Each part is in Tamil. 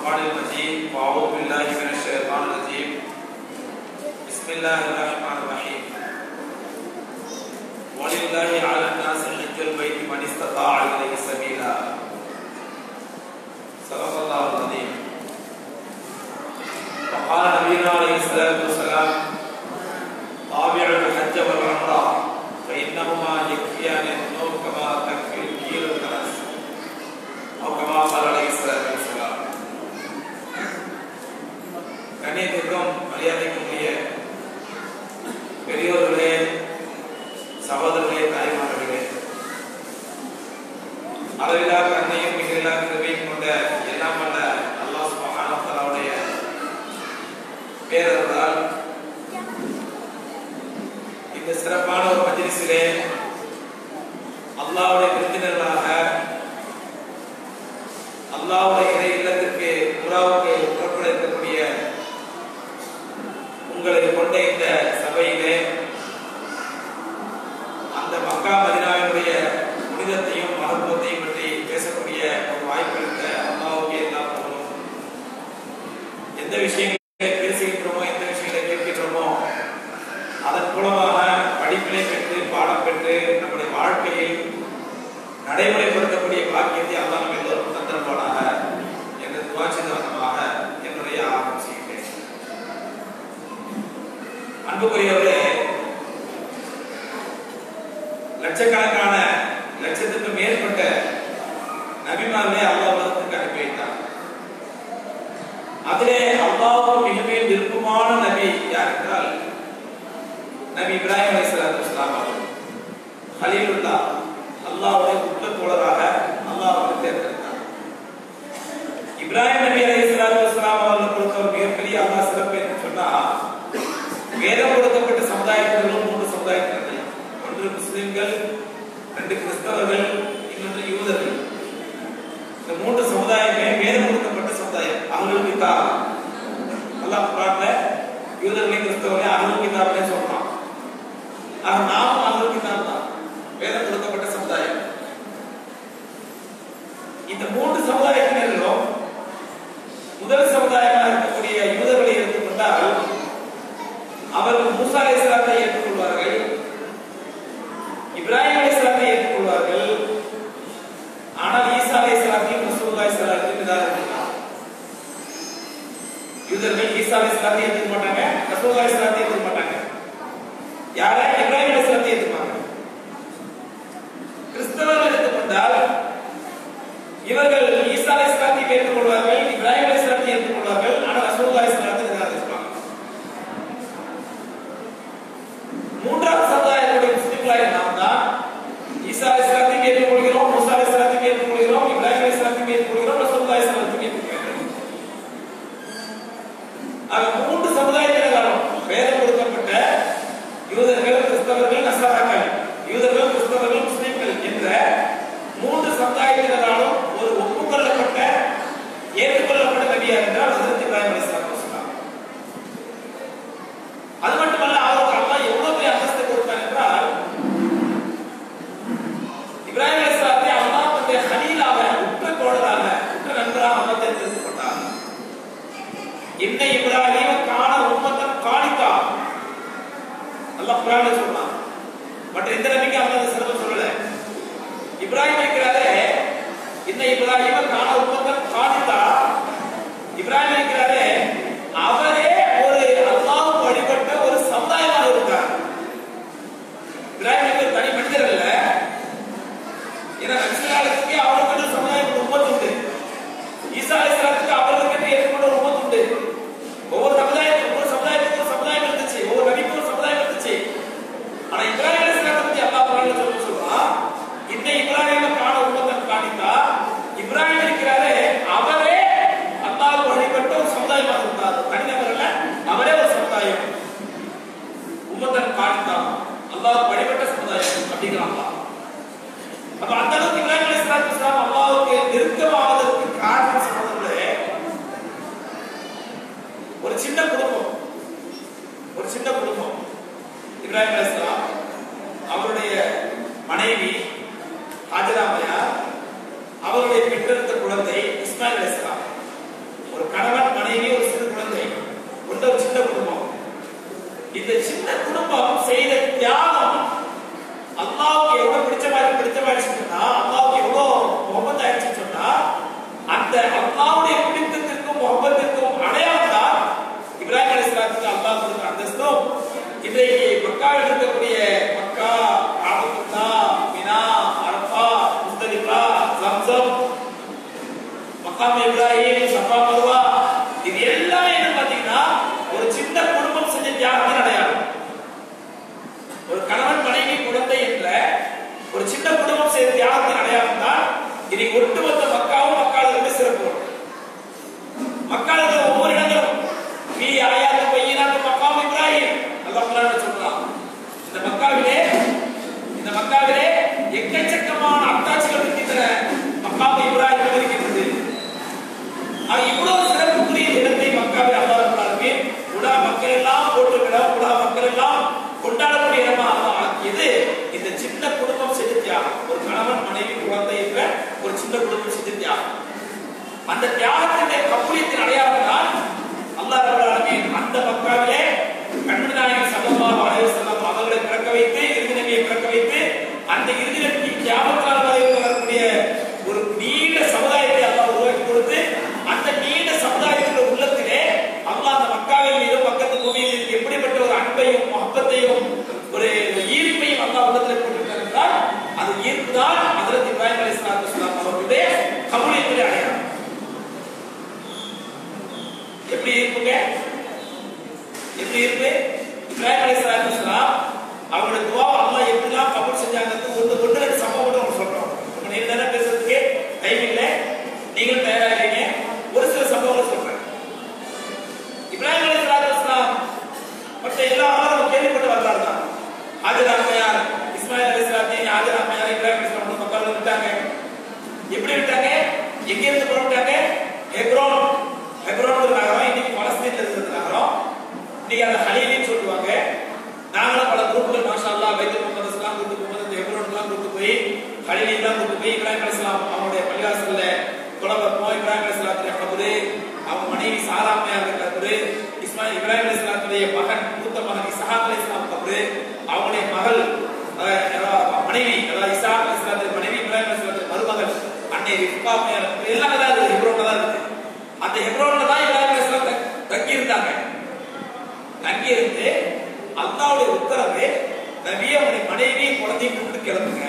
الفرقان المجيد وأعوذ بالله من الشيطان الرجيم بسم الله الرحمن الرحيم ولله على الناس حج البيت من استطاع إليه سبيلا صدق الله العظيم وقال نبينا عليه الصلاة والسلام تابعوا الحج والعمرة فإنهما يكفيان الذنوب كما تكفي الكيل الكنس أو كما قال عليه الصلاة والسلام கண்ணியத்திற்கும் மரியாதைக்கும் உரிய பெரியோர்களே சகோதரர்களே தாய்மார்களே அளவிலா கண்ணையும் மிகிலா கிருபையும் கொண்ட எல்லாம் வல்ல அல்லாஹ் சுப்ஹானஹு வ தஆலாவுடைய பேரருளால் இந்த சிறப்பான ஒரு மஜ்லிஸிலே அல்லாஹ்வுடைய விருந்தினர்களாக அல்லாஹ்வுடைய இறை இல்லத்திற்கு புறாவுக்கு புறப்பட இருக்கக்கூடிய உங்களை கொண்ட இந்த சபையிலே அந்த மக்கா மதினாவினுடைய புனிதத்தையும் மகத்துவத்தையும் பற்றி பேசக்கூடிய ஒரு வாய்ப்பு இருக்க அல்லாவுக்கு எல்லா போகணும் எந்த விஷயங்களை பேசுகின்றோமோ எந்த விஷயங்களை கேட்கின்றோமோ அதன் மூலமாக படிப்பினை பெற்று பாடம் பெற்று நம்முடைய வாழ்க்கையில் நடைமுறைப்படுத்தக்கூடிய பாக்கியத்தை அல்லாஹ் நம்ம எல்லோரும் தந்திரப்பானாக என்று துவாச்சிதமாக என்னுடைய ஆரம்பம் செய்கிறேன் அன்புக்குரியவர்களே லட்சக்கணக்கான லட்சத்துக்கு மேற்பட்ட நபிமார்களே அல்லாஹ் உலகத்துக்கு அனுப்பி வைத்தார் அதிலே அல்லாஹ்வுக்கு மிகவும் விருப்பமான நபி யார் என்றால் நபி இப்ராஹிம் அலைஹிஸ்ஸலாத்து வஸலாம் அவர்கள் ஹலீலுல்லா அல்லாஹ்வுடைய உற்ற தோழராக அல்லாஹ் அவர்கள் தேர்ந்தெடுத்தார் இப்ராஹிம் நபி அலைஹிஸ்ஸலாத்து வஸலாம் அவர்கள் கொடுத்த ஒரு மிகப்பெரிய அல்லாஹ் சிறப்பு என்று சொன்னா வேதம் கொடுக்கப்பட்ட சமுதாயத்தினர்களும் மூன்று சமுதாயத்தினர்கள் ஒன்று முஸ்லிம்கள் ரெண்டு கிறிஸ்தவர்கள் இன்னொன்று யூதர்கள் இந்த மூன்று சமுதாயமே வேதம் கொடுக்கப்பட்ட சமுதாயம் அவங்களுக்கு தான் அல்லாஹ் குரான்ல யூதர்களையும் கிறிஸ்தவர்களையும் அகல் கிதாப்னே சொல்றான் ஆக நாமும் அகல் கிதாப் தான் வேதம் கொடுக்கப்பட்ட சமுதாயம் இந்த மூன்று சமுதாயத்தினர்களும் முதல் சமுதாயமாக இருக்கக்கூடிய யூதர்களை எடுத்துக்கொண்டால் அவர்கள் மூசா அலைஹிஸ்ஸலாத்தை ஏற்றுக்கொள்வார்கள் இப்ராஹிம் அலைஹிஸ்ஸலாத்தை ஏற்றுக்கொள்வார்கள் ஆனால் ஈசா அலைஹிஸ்ஸலாத்தையும் ரசூலுல்லாஹி ஸல்லல்லாஹு அலைஹி வஸல்லம் யூதர்கள் ஈசா அலைஹிஸ்ஸலாத்தை ஏற்றுக்க மாட்டாங்க ரசூலுல்லாஹி ஸல்லல்லாஹு ஏற்றுக்க மாட்டாங்க யாரை இப்ராஹிம் அலைஹிஸ்ஸலாத்தை ஏற்றுப்பாங்க கிறிஸ்தவர்கள் எடுத்துக்கொண்டால் இவர்கள் ஈசா அலைஹிஸ்ஸலாத்தை ஏற்றுக்கொள்வார்கள் இப்ராஹிம் அலைஹிஸ்ஸலாத்தை ஏற்றுக்கொள்வார்கள் ஆனால் ரசூலுல்லாஹி ஸல்லல்லாஹு அலைஹி வஸல்லம் மூன்றாவது சமுதாயத்துடைய முஸ்லிம்களாக நாம் தான் ஈசா அலைஹிஸ்ஸலாத்தையும் ஏற்றுக்கொள்கிறோம் மூசா அலைஹிஸ்ஸலாத்தையும் ஏற்றுக்கொள்கிறோம் இப்ராஹிம் அலைஹிஸ்ஸலாத்தையும் ஏற்றுக்கொள்கிறோம் ரசூலுல்லாஹி அலைஹிஸ்ஸலாத்தையும் ஏற்றுக்கொள்கிறோம் ஆக மூன்று சமுதாயத்தினரும் வேதம் கொடுக்கப்பட்ட யூதர்கள் கிறிஸ்தவர்கள் நசாராக்கள் யூதர்கள் கிறிஸ்தவர்கள் முஸ்லிம்கள் என்ற மூன்று சமுதாயத்தினராலும் ஒரு ஒப்புக்கொள்ளப்பட்ட ஏற்றுக்கொள்ளப்பட்ட நபியார் என்றால் ஹஜரத் இப்ராஹிம் அலைஹிஸ்ஸலாத்து வஸலாம் அது மட்டுமல்ல அவருக்கு அல்லாஹ் எவ்வளவு பெரிய அந்தஸ்து கொடுத்தார் என்றால் இப்ராஹிம் அலைஹிஸ்ஸலாத்தை அல்லாஹ் தன்னுடைய ஹலீலாக உற்ற தோழராக உற்ற நண்பராக அல்லாஹ் தேர்ந்தெடுத்து கொண்டார் இன்ன இப்ராஹிம கான உம்மத்தன் காணித்தா அல்லாஹ் குர்ஆன்ல சொன்னான் மற்ற எந்த நபிக்கு அல்லாஹ் இந்த சிறப்பு சொல்லல இப்ராஹிம் இருக்கிறாரே இன்ன இப்ராஹிம கான உம்மத்தன் காணித்தா இப்ராஹிம் இருக்கிறாரே அவரே ஒரு அல்லாஹ் வழிபட்ட ஒரு சமுதாயமாக இருந்தார் இப்ராஹிம் ஒரு தனி மனிதர் அல்ல ஏன்னா நபிசுல்லாத்துக்கு அவருக்கு ஒரு சமுதாயம் ஒரு உம்மத் உண்டு ஈசா அலைஹிஸ்ஸலாத்துக்கு அவர்களுக்கு ஏற்பட்ட ஒரு உம்மத் உண்டு ஒவ்வொரு சமுதாயத்துக்கும் ஒவ்வொரு சமுதாயத்துக்கும் ஒரு சமுதாயம் இருந்துச்சு ஒவ்வொரு நபிக்கும் ஒரு சமுதாயம் இருந்துச்சு ஆனா இப்ராஹிம் அலைஹிஸ்ஸலாத்தை பத்தி அல்லாஹ் குர்ஆன்ல சொல்ல சொல்றான் இந்த இப்ராஹிம காண உம்மத்தன் காணித்தா இப்ராஹிம் இருக்கிறாரே அவரே அல்லாஹ் வழிபட்ட ஒரு சமுதாயமாக இருந்தார் தனிநபர் அல்ல அவரே ஒரு சமுதாயம் உம்மத்தன் காணித்தா அல்லாஹ் வழிபட்ட சமுதாயம் அப்படிங்கிறாங்க அப்ப அந்த அளவுக்கு இப்ராஹிம் அலைஹிஸ்ஸலாத்து வஸலாம் அல்லாஹ்வுக்கு நெருக்கமாவதற்கு காரணம் சகோதரர்களே ஒரு சின்ன குடும்பம் ஒரு சின்ன குடும்பம் இப்ராஹிம் அலைஹிஸ்ஸலாம் அவருடைய மனைவி ஹாஜராமையா அவருடைய பெற்றெடுத்த குழந்தை இஸ்மாயில் அலைஹிஸ்ஸலாம் ஒரு இப்ராஹிம் சஃபா மர்வா இது எல்லாமே என்ன பாத்தீங்கன்னா ஒரு சின்ன குடும்பம் செஞ்ச தியாகத்தின் அடையாளம் ஒரு கணவன் மனைவி குழந்தை என்ற ஒரு சின்ன குடும்பம் செய்த தியாகத்தின் அடையாளம் தான் இனி ஒட்டுமொத்த மக்காவும் மக்காளுக்கு சிறப்பு மக்காளுக்கு ஒவ்வொரு இடங்களும் நீ ஆயாத்து பையனாத்து மக்காவும் இப்ராஹிம் அல்லாஹ் குர்ஆன்ல சொல்றான் இந்த மக்காவிலே இந்த மக்காவிலே எக்கச்சக்கமான அத்தாட்சிகள் இருக்கின்றன மக்காவு இப்ராஹிம் இருக்கின்றது அது இவ்வளவு சிறப்புக்குரிய இடத்தை மக்காவை அல்லாஹ் ரப்பல் ஆலமீன் உலா மக்கள் எல்லாம் போட்டு விட உலா மக்கள் எல்லாம் கொண்டாடக்கூடிய இடமா அல்லாஹ் ஆக்கியது இந்த சின்ன குடும்பம் செஞ்ச தியாகம் ஒரு கணவன் மனைவி குழந்தை என்ற ஒரு சின்ன குடும்பம் செஞ்ச தியாகம் அந்த தியாகத்தினுடைய கபூலியத்தின் அடையாளம் தான் அல்லாஹ் ரப்பல் ஆலமீன் அந்த மக்காவிலே கண்மணி நாயகர் ஸல்லல்லாஹு அலைஹி வஸல்லம் அவர்களை பிறக்க வைத்து இறுதி நபியை பிறக்க வைத்து அந்த இறுதி நபிக்கு கியாமத் நாள் வரை வரக்கூடிய ஒரு நீண்ட சமுதாயத்தை அல்லாஹ் உருவாக்கி கொடுத்து அந்த நீண்ட சமுதாயத்தின் உள்ளத்திலே அல்லாஹ் அந்த மக்காவின் மீதும் பக்கத்து பூமியின் மீதும் எப்படிப்பட்ட ஒரு அன்பையும் மஹப்பத்தையும் ஒரு ஈர்ப்பையும் அல்லாஹ் உள்ளத்தில் போட்டிருக்கிறார் என்றால் அது ஈர்ப்பு தான் ஹஜரத் இப்ராஹிம் அலைஹிஸ்ஸலாத்து வஸலாம் அவர்களுடைய கபூலியத்துடைய அடையாளம் எப்படி இருப்புங்க எப்படி இருக்கு இப்ராஹிம் அலைஹிஸ்ஸலாத்து வஸலாம் அவங்களோட துவா அல்லாஹ் எப்படிலாம் கபூல் செஞ்சாங்கிறது ஒன்று ஒன்று ரெண்டு சம்பவம் மட்டும் அவங்க சொல்றோம் ரொம்ப நீண்ட நேரம் பேசுறதுக்கு டைம் இல்லை நீங்களும் தயாராகிறீங்க ஒரு சில சம்பவங்கள் சொல்றேன் இப்ராஹிம் அலைஹிஸ்ஸலாத்து வஸலாம் மற்ற எல்லா ஆளும் கேள்விப்பட்டு வரலாறு தான் ஆஜர் அம்மையார் இஸ்மாயில் அலைஹிஸ்ஸலாத்தையும் ஆஜர் அம்மையார் இப்ராஹிம் அலைஹிஸ்ஸலாம் மக்கள் விட்டாங்க எப்படி விட்டாங்க எங்க இருந்து புறப்பட்டாங்க ஹெப்ரோன் ஹெப்ரோன் ஒரு நகரம் இன்னைக்கு பலஸ்தீன்ல இருக்கிற நகரம் இன்னைக்கு அந்த ஹலீலின்னு சொல்லுவாங்க நாங்களும் பல குரூப்ல மாஷா அல்லாஹ் வைத்திய முகமதுலாம் கூட்டு போகும்போது இந்த ஹெப்ரோன்லாம் கூட்டு போய் ஹலீலிலாம் கூட்டு போய் இப்ராஹிம் அலைஹிஸ்ஸலாம் அவங்களுடைய பள்ளிவாசல்ல தொலை வைப்போம் இப்ராஹிம் அலைஹிஸ்ஸலாத்துடைய கபரு அவங்க மனைவி சாரா அம்மையார் கபரு இஸ்மாயில் இப்ராஹிம் அலைஹிஸ்ஸலாத்துடைய மகன் மூத்த மகன் இஸ்ஹாக் அலைஹிஸ்ஸலாம் கபரு அவங்களுடைய மகள் அஹ், அதாவது மனைவி அதாவது இஸ்ஹாக் அலைஹிஸ்ஸலாத்துடைய மனைவி இப்ராஹிம் அலைஹிஸ்ஸலாத்துடைய மருமகள் அன்னை ரிஃபா அம்மையார் கபரு எல்லாம் தான் இருக்குது ஹெப்ரோன்ல தான் இருக்குது அந்த ஹெப்ரோன்ல தான் இப்ராஹிம் அலைஹிஸ்ஸலாம் தங்கி- தங்கி இருந்தாங்க தங்கி இருந்து அல்லாவுடைய உத்தரவு நபியை அவனுடைய மனைவி குழந்தையும் கூப்பிட்டு கிளம்புங்க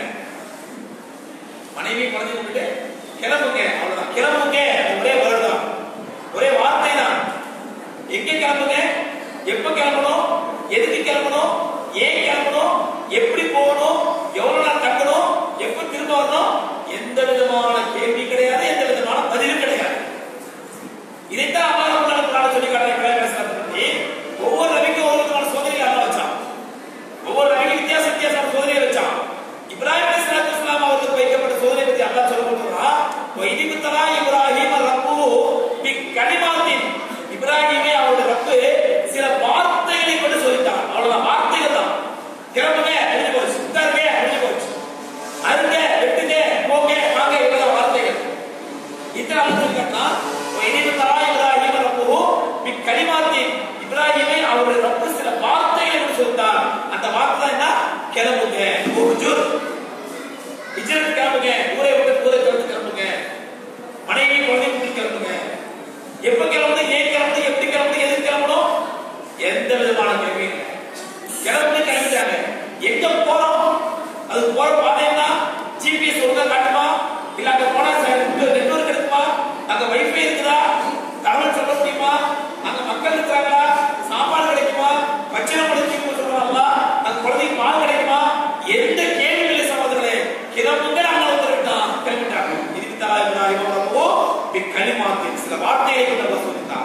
மனைவி குழந்தை கூப்பிட்டு கிளம்புங்க அவ்வளவுதான் கிளம்புங்க ஒரே வேர்டு தான் ஒரே வார்த்தை தான் எங்க கிளம்புங்க எப்ப கிளம்பணும் எதுக்கு கிளம்பணும் ஏன் கிளம்பணும் எப்படி போகணும் எவ்வளவு நாள் தங்கணும் எப்ப திரும்ப வரணும் எந்த விதமான கேள்வி கிடையாது எந்த விதமான பதிலும் கிடையாது இதைத்தான் அல்லாஹ் ரப்பல் ஆலமீன் சொல்லி காட்டுற இப்ராஹிம் அலைஹிஸ்ஸலாத்தை பத்தி ஒவ்வொரு நபிக்கும் ஒவ்வொரு விதமான சோதனைகளை அல்லாஹ் வச்சான் ஒவ்வொரு நபிக்கும் வித்தியாச வித்தியாசமான சோதனையை வச்சான் இப்ராஹிம் அலைஹிஸ்ஸலாத்து வஸ்ஸலாம் அவர்களுக்கு வைக்கப்பட்ட சோதனை பத்தி அல்லாஹ் சொல்ல போறா வைதிபத்தலா இப்ராஹிம் ரப்பு பி கலிமாத்தின் இப்ராஹிமை அவருடைய ரப்பு சில வார்த்தைகளை கொண்டு சொல்லிட்டான் அவ்வளவுதான் வார்த்தைகள் தான் கிளம்புங்க முடிஞ்சு போச்சு உட்காருங்க முடிஞ்சு போச்சு அருங்க வெட்டுங்க போங்க வாங்க இவ்வளவு வார்த்தைகள் இத்தனை அர்த்தங்கள்னா இனிமே தரா இப்ராஹிம் ரப்புஹு பி கலிமாத்தின் இப்ராஹிமை அவருடைய ரப்பு சில வார்த்தைகளை கொண்டு சொல்லிட்டார் அந்த வார்த்தை தான் என்ன கிளம்புங்க உஹ்ஜுர் ஹிஜ்ரத் கிளம்புங்க ஊரை விட்டு ஊரை கிளம்பி கிளம்புங்க மனைவி குழந்தை விட்டு கிளம்புங்க எப்ப கிளம்புது ஏன் கிளம்புது எப்படி கிளம்புது எதுக்கு கிளம்பணும் எந்த விதமான கேள்வியும் இல்லை கிளம்பி கிளம்பிட்டாங்க எங்க போறோம் அது போற பாதை என்ன ஜிபிஎஸ் ஒழுங்கா காட்டுமா இல்ல அங்க போனா நெட்வொர்க் இருக்குமா அங்க வைஃபை இருக்குதா தகவல் சொல்ல முடியுமா அங்க மக்கள் இருக்கிறாங்களா சாப்பாடு கிடைக்குமா பச்சனம் கிடைக்குமா சொல்றாங்களா அங்க குழந்தைக்கு பால் கிடைக்குமா எந்த கேள்வி இல்லை சகோதரர்களே கிளம்புங்க நாங்க வந்துருக்கோம் கிளம்பிட்டாங்க இதுக்கு தான் இப்ராஹிம் அவர்களோ கலிமாத்தின் சில வார்த்தைகளை கொண்டு அவர் சொல்லிட்டார்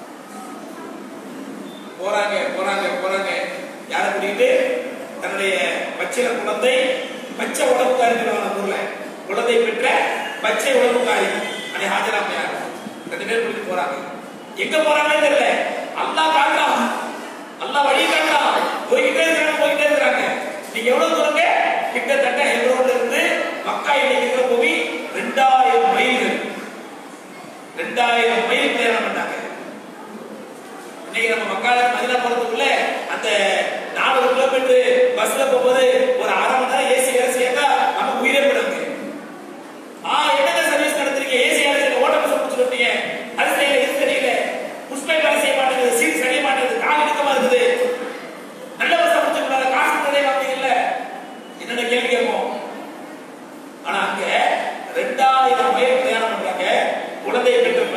போறாங்க போறாங்க போறாங்க யாரை கூட்டிட்டு தன்னுடைய பச்சில குழந்தை பச்சை உடம்புக்காரி நிறுவன ஊர்ல குழந்தை பெற்ற பச்சை உடம்புக்காரி அன்னை ஹாஜராமையார் ரெண்டு பேர் கூட்டிட்டு போறாங்க எங்க போறாங்கன்னு தெரியல அல்லாஹ் காட்டுறான் அல்லாஹ் வழி காட்டுறான் போய்கிட்டே இருக்கிறாங்க போய்கிட்டே இருக்கிறாங்க நீங்க எவ்வளவு தூரங்க கிட்டத்தட்ட ஹெப்ரோன்ல இருந்து மக்கா இன்னைக்கு இருக்கிற பூமி ரெண்டாயிரம் மைல்கள் ரெண்டாயிரம் மைல் பிரயாணம் பண்ணாங்க இன்னைக்கு நம்ம மக்கால மதினா போறதுக்குள்ள அந்த நானூறு கிலோமீட்டர் பஸ்ல போகும்போது ஒரு அரை மணி நேரம் ஏசி வேலை செய்யாட்டா நம்ம உயிரே போடுங்க ஆ என்னங்க சர்வீஸ் நடத்துறீங்க ஏசி வேலை செய்ய ஓட்ட பஸ் பிடிச்சி விட்டீங்க அது செய்யல இது தெரியல புஷ்பை வேலை செய்ய மாட்டேங்குது சீட் செய்ய மாட்டேங்குது கால் இடுக்கமா இருக்குது நல்ல பஸ் பிடிச்சிருக்காங்க காசு நிறைய மாட்டீங்கல்ல என்னென்ன கேள்வி கேட்போம் ஆனா அங்க ரெண்டாயிரம் மைல் பிரயாணம் பண்றாங்க குழந்தையை பெற்ற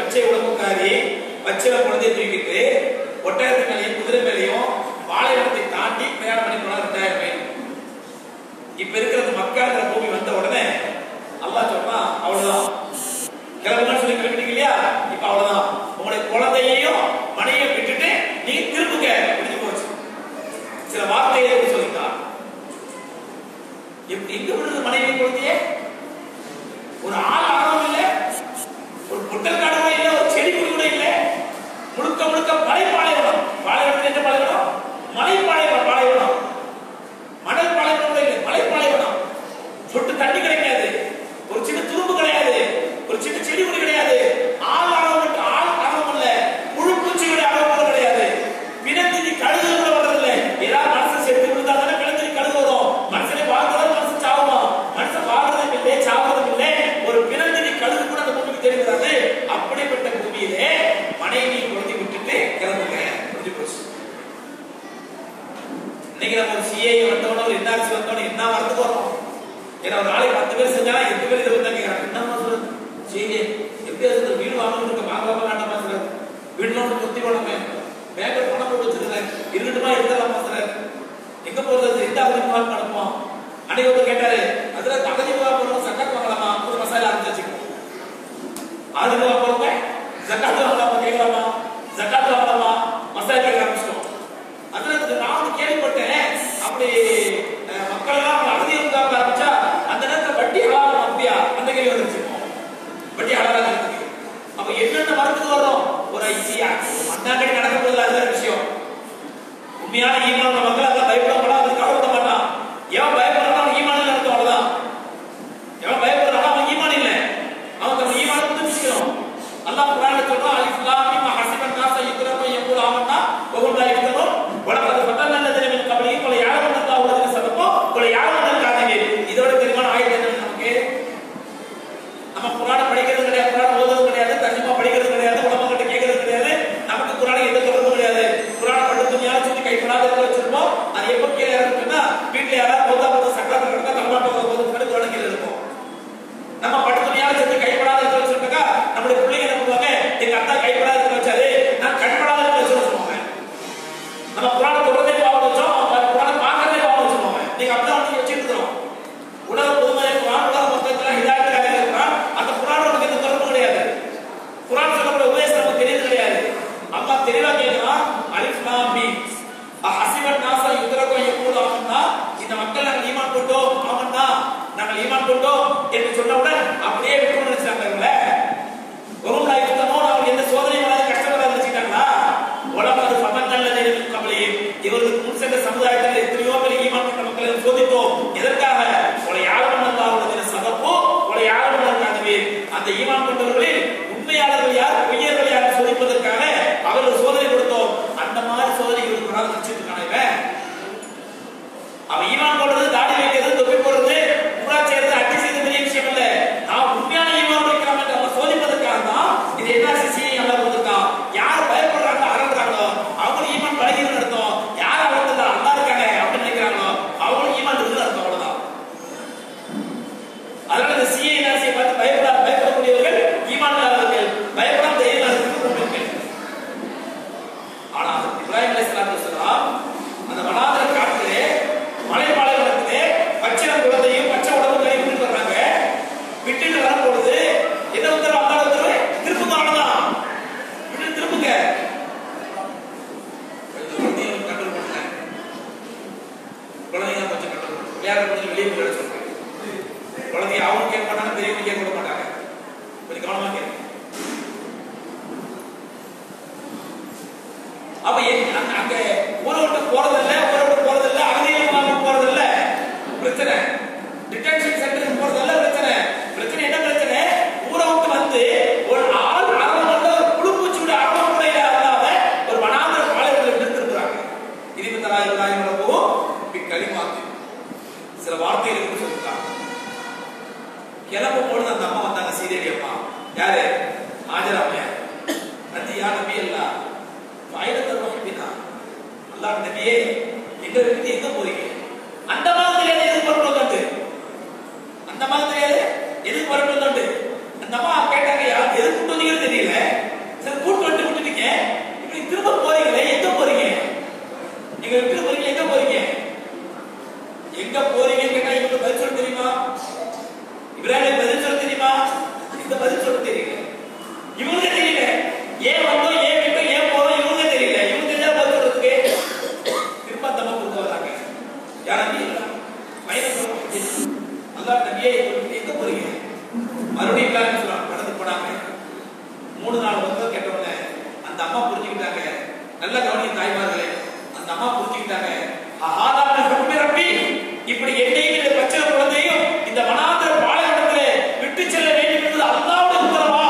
பச்சை உடம்புக்காரி பச்சை குழந்தையை தூக்கிட்டு ஒட்டகத்து மேலையும் குதிரை மேலையும் பாலைவனத்தை தாண்டி பிரயாணம் பண்ணி போனா ரெண்டாயிரம் மைல் இப்ப இருக்கிறது மக்காங்கிற பூமி வந்த உடனே அல்லாஹ் சொன்னா அவ்வளவுதான் கிளம்புன்னு சொல்லி கிளம்பிட்டீங்க இல்லையா இப்ப அவ்வளவுதான் உங்களுடைய குழந்தையையும் மனைவியும் விட்டுட்டு நீங்க திரும்புங்க முடிஞ்சு போச்சு சில வார்த்தைகளை எப்படி சொல்லிட்டான் எப்படி எங்க விடுறது மனைவி குழந்தைய ஒரு ஆள் ஆழம் இல்ல ஒரு புட்டல் காடமும் இல்ல ஒரு செடி கொடி கூட இல்ல முழுக்க முழுக்க மலை பாலைவனம் பாலைவனம் என்ற பாலைவனம் மலை பாலைவனம் பாலைவனம் மணல் பாலைவனம் கூட இல்லை மலை பாலைவனம் சொட்டு தண்ணி கிடைக்காது ஒரு சின்ன துரும்பு கிடையாது ஒரு சின்ன செடி கொடி கிடையாது ஆள் அளவு மட்டும் ஆள் அளவு இல்ல புழு பூச்சிகளுடைய அளவு கூட கிடையாது பிணத்தினி கழுகு கூட வர்றதில்ல ஏதாவது மனசு செத்து விழுந்தா தானே பிணத்தினி கழுகு வரும் மனுஷனை வாழ்றதும் மனசு சாவுமா மனுஷன் வாழ்றதும் இல்லை சாவதும் இல்லை ஒரு பிணத்தினி கழுகு கூட அந்த பூமிக்கு தெரிகிறது அப்படிப்பட்ட பூமியிலே மனைவி குழந்தை விட்டுட்டு கிளம்புங்க முடிஞ்சு போச்சு இன்னைக்கு நம்ம ஒரு சிஏ வந்தவன ஒரு என்ஆர்சி வந்தவன என்ன வரதுக்கு வரும் ஏன்னா ஒரு நாளைக்கு பத்து பேர் செஞ்சாலும் எட்டு பேர் இதை வந்தா கேட்கறாங்க என்ன சொல்றது சிஏ எப்படி அது வீடு வாங்கணும் இருக்க வாங்காம வேண்டாமா சார் வீடு லோன் குத்தி போனமே பேங்க்ல பணம் போட்டு வச்சிருக்கிறேன் இருக்கட்டுமா எடுத்துடலாமா சார் எங்க போறது எந்த அவதி முகாம் நடப்போம் அன்னைக்கு ஒருத்தர் கேட்டாரு அதுல தகுதி முகாம் போறோம் சக்கர் வாங்கலாமா ஒரு மசாலா அரைச்சு வச்சுக்கணும் ஆளுக்கு வாங்குறவங்க ஜக்காத்து வாங்கலாமா கேட்கலாமா ஜக்காத்து வாங்கலாமா மசாலா கேட்க ஆரம்பிச்சிட்டோம் அதுல நான் வந்து கேள்விப்பட்டேன் அப்படி அஹ், மக்கள் எல்லாம் அப்படி அகதி இருந்தாங்க ஆரம்பிச்சா அந்த நேரத்துல வட்டி ஹலால் அப்படியா அந்த கேள்வி வந்துருச்சு வட்டி ஹலால் இருக்கு அப்ப என்னென்ன மரத்துக்கு வரும் ஒரு ஐசியா மண்ணாங்கடி நடக்க போகுது அது வேற விஷயம் உண்மையான ஈமான் உள்ள மக்கள் அதெல்லாம் பயப்பட மாட்டான் அதுக்கு கவலைப்பட மாட்டான் எவன் பயப்படுறான் அவன் ஈமான் இல்லை அர்த்தம் அவ்வளவுதான் எவன் பயப்படுறான் அவன் ஈமான் இல்லை அவன் தன் ஈமான் புதுப்பிச்சுக்கணும் அல்லாஹ் குர்ஆன்ல சொல்றான் அலிஃப் லாம் மீம் ஹஸிபன் நாஸ யுத்ரகு யகூல் ஆமன்னா வஹும் லா யுஃப்தனூன் வலகத் ஃபதன்னா அல்லதீன மின் கப்லிஹிம் வல யஅலமன்ன அல்லாஹு அல்லதீன சபகு வல யஅலமன்ன அல்-காதிபீன் இதோட தெரியுமான ஆயத்து என்ன நமக்கு நம்ம குர்ஆனை படிக்கிறது கிடையாது குர்ஆன் ஓதுறது கிடையாது தர்ஜுமா படிக்கிறது கிடையாது உலமா கிட்ட கேட்கறது கிடையாது நமக்கு குர்ஆனை எந்த தொடர்பும் கிடையாது குர்ஆனை படித்து துணியால சுத்தி கைப்படாத இடத்துல வச்சிருப்போம் அது எப்போ கீழே இறங்குச்சுன்னா வீட்டுல யாராவது போதா போதா சக்கரத்தில் கிடந்தா கல்வாட்டு போது போது குர்ஆன் கீழே இருக்கும் நம்ம பட்டு துணியால சேர்த்து கைப்படாத இடத்துல வச்சிருக்கா நம்மளுடைய பிள்ளைங்க என்ன பண்ணுவாங்க எங்க அத்தா கைப்படாத இடத்துல வச்சாரு நான் கண்படாத இடத்துல வச்சு சொல்லுவாங்க நம்ம குரானை தொடர்ந்தே பாவம் வச்சோம் அவங்க குரானை பார்க்கறதே பாவம் வச்சிருவாங்க நீங்க அப்படிதான் வந்து வச்சுட்டு இருக்கிறோம் உலக பொதுமறை குரான் உலக மொத்தத்துல ஹிதாயத்துக்காக இருக்கிறான் அந்த குரான் உனக்கு எந்த தொடர்பு கிடையாது குரான் சொல்லக்கூடிய உபதேசம் நமக்கு தெரியுது கிடையாது அல்லாஹ் தெளிவா கேட்கிறான் அலிஃப் லாம் மீம் அஹசிபன் நாஸ யுத்ரகு யகூல் ஆமன்னா இந்த மக்கள் நாங்கள் ஈமான் கொண்டோம் ஆமன்னா நாங்கள் ஈமான் கொண்டோம் என்று சொன்னவுடன் அப்படியே விட்டு நினைச்சாங்க இவங்கள ஒரு லாய்க்குத்தனோ அவங்க எந்த சோதனை வராது கஷ்டம் வராது நினைச்சிட்டாங்களா உலகம் சமங்கல்ல நேரம் கவலையே இவர்களுக்கு முன் சென்ற சமுதாயத்தில் எத்தனையோ பேர் ஈமான் கொண்ட மக்களை சோதித்தோம் எதற்காக உங்களை யாரும் அல்லாவுடைய சதப்போ உங்களை யாரும் அதுவே அந்த ஈமான் கொண்டவர்களில் உண்மையாளர்கள் யார் பொய்யர்கள் யார் சோதிப்பதற்காக அவர்கள் சோதனை கொடுத்தோம் அந்த மாதிரி சோதனை இவருக்கு வராது நினைச்சிட்டு இவன் அவன் ஈமான் போடுறது தாடி வைக்கிறது தொப்பி போடுறது உம்ரா செய்யறது அட்டி செய்யறது பெரிய விஷயம் இல்ல நான் உண்மையான ஈமான் வைக்கலாம் என்று அவன் சோதிப்பதற்காக தான் இது என்ன சிசியை நல்லா வந்திருக்கான் யார் பயப்படுறாங்க அறந்தாங்களோ அவங்களும் ஈமான் பழகிறது அர்த்தம் யார் அவங்க அல்லா இருக்காங்க அப்படின்னு நினைக்கிறாங்களோ அவங்களும் ஈமான் இருக்குது அர்த்தம் அவ்வளவுதான் அதனால இந்த சிஏ நாசியை பார்த்து பயப்பட பயப்படக்கூடியவர்கள் ஈமான் இல்லாதவர்கள் பயப்படாம தைரியமா இருக்கிறவர்கள் ஆனா இப்ராஹிம் அலைஹிஸ்ஸலாத்து வஸலாம் அந்த வனாந்தர காட்டிலே மலை பாலைவனத்திலே பச்சை குழந்தையும் பச்சை உடம்பு கறி விட்டுட்டு வர்றாங்க விட்டுட்டு வரும்பொழுது என்ன உத்தரவு அல்லாஹ் உத்தரவு திருப்புங்க அவ்வளவுதான் விட்டு திருப்புங்க குழந்தைய கண்ட்ரோல் பண்ணுங்க குழந்தைங்க கொஞ்சம் கண்ட்ரோல் பண்ணுங்க விளையாட கொஞ்சம் வெளியே போய் சொல்றேன் குழந்தைய அவங்க கேட்க மாட்டாங்க பெரியவங்க கேட்க கூட மாட்டாங்க கொஞ்சம் கவனமா கேட்க அப்ப ஏன் அங்க- அங்க ஊரை விட்டு போறதில்ல ஊரை விட்டு போறதில்ல அகதிகள் வாங்க போறதில்ல பிரச்சனை டிடென்ஷன் சென்டருக்கு போறதில்ல பிரச்சனை பிரச்சனை என்ன பிரச்சனை ஊரை விட்டு வந்து ஒரு ஆள் அறம் வந்து ஒரு புழுப்பூச்சியோட அறம் கூட இல்லாத ஒரு வனாந்திர பாலைவனத்தில் நிறுத்திருக்கிறாங்க இருபத்தி ஆயிரம் ஆயிரம் அளவு களிமாத்து சில வார்த்தைகளுக்கு சொல்லிட்டாங்க கிளம்பும் பொழுது அந்த அம்மா வந்தாங்க சீதேவி அம்மா யாரு ஆஜராமையா நந்தி யா நபி அல்லா வாயிலத்தை வகிப்பினா அல்லாஹ் நபியே எங்க இருந்து எங்க போறீங்க அந்த மாதிரி எதுக்கு புறப்பட்டு வந்து அந்த மாதிரி எதுக்கு புறப்பட்டு வந்து அந்த அம்மா கேட்டாங்க யார் எதுக்கு கொண்டு வந்தீங்கன்னு தெரியல நல்ல கவனிய தாய்மார்களே அந்த அம்மா புரிஞ்சுக்கிட்டாங்க ஆதாரம் ரப்பி ரப்பி இப்படி என்னையும் இந்த பச்சை குழந்தையும் இந்த வனாந்தர பாலைவனத்திலே விட்டு செல்ல வேண்டும் என்பது அல்லாவுடைய உத்தரவா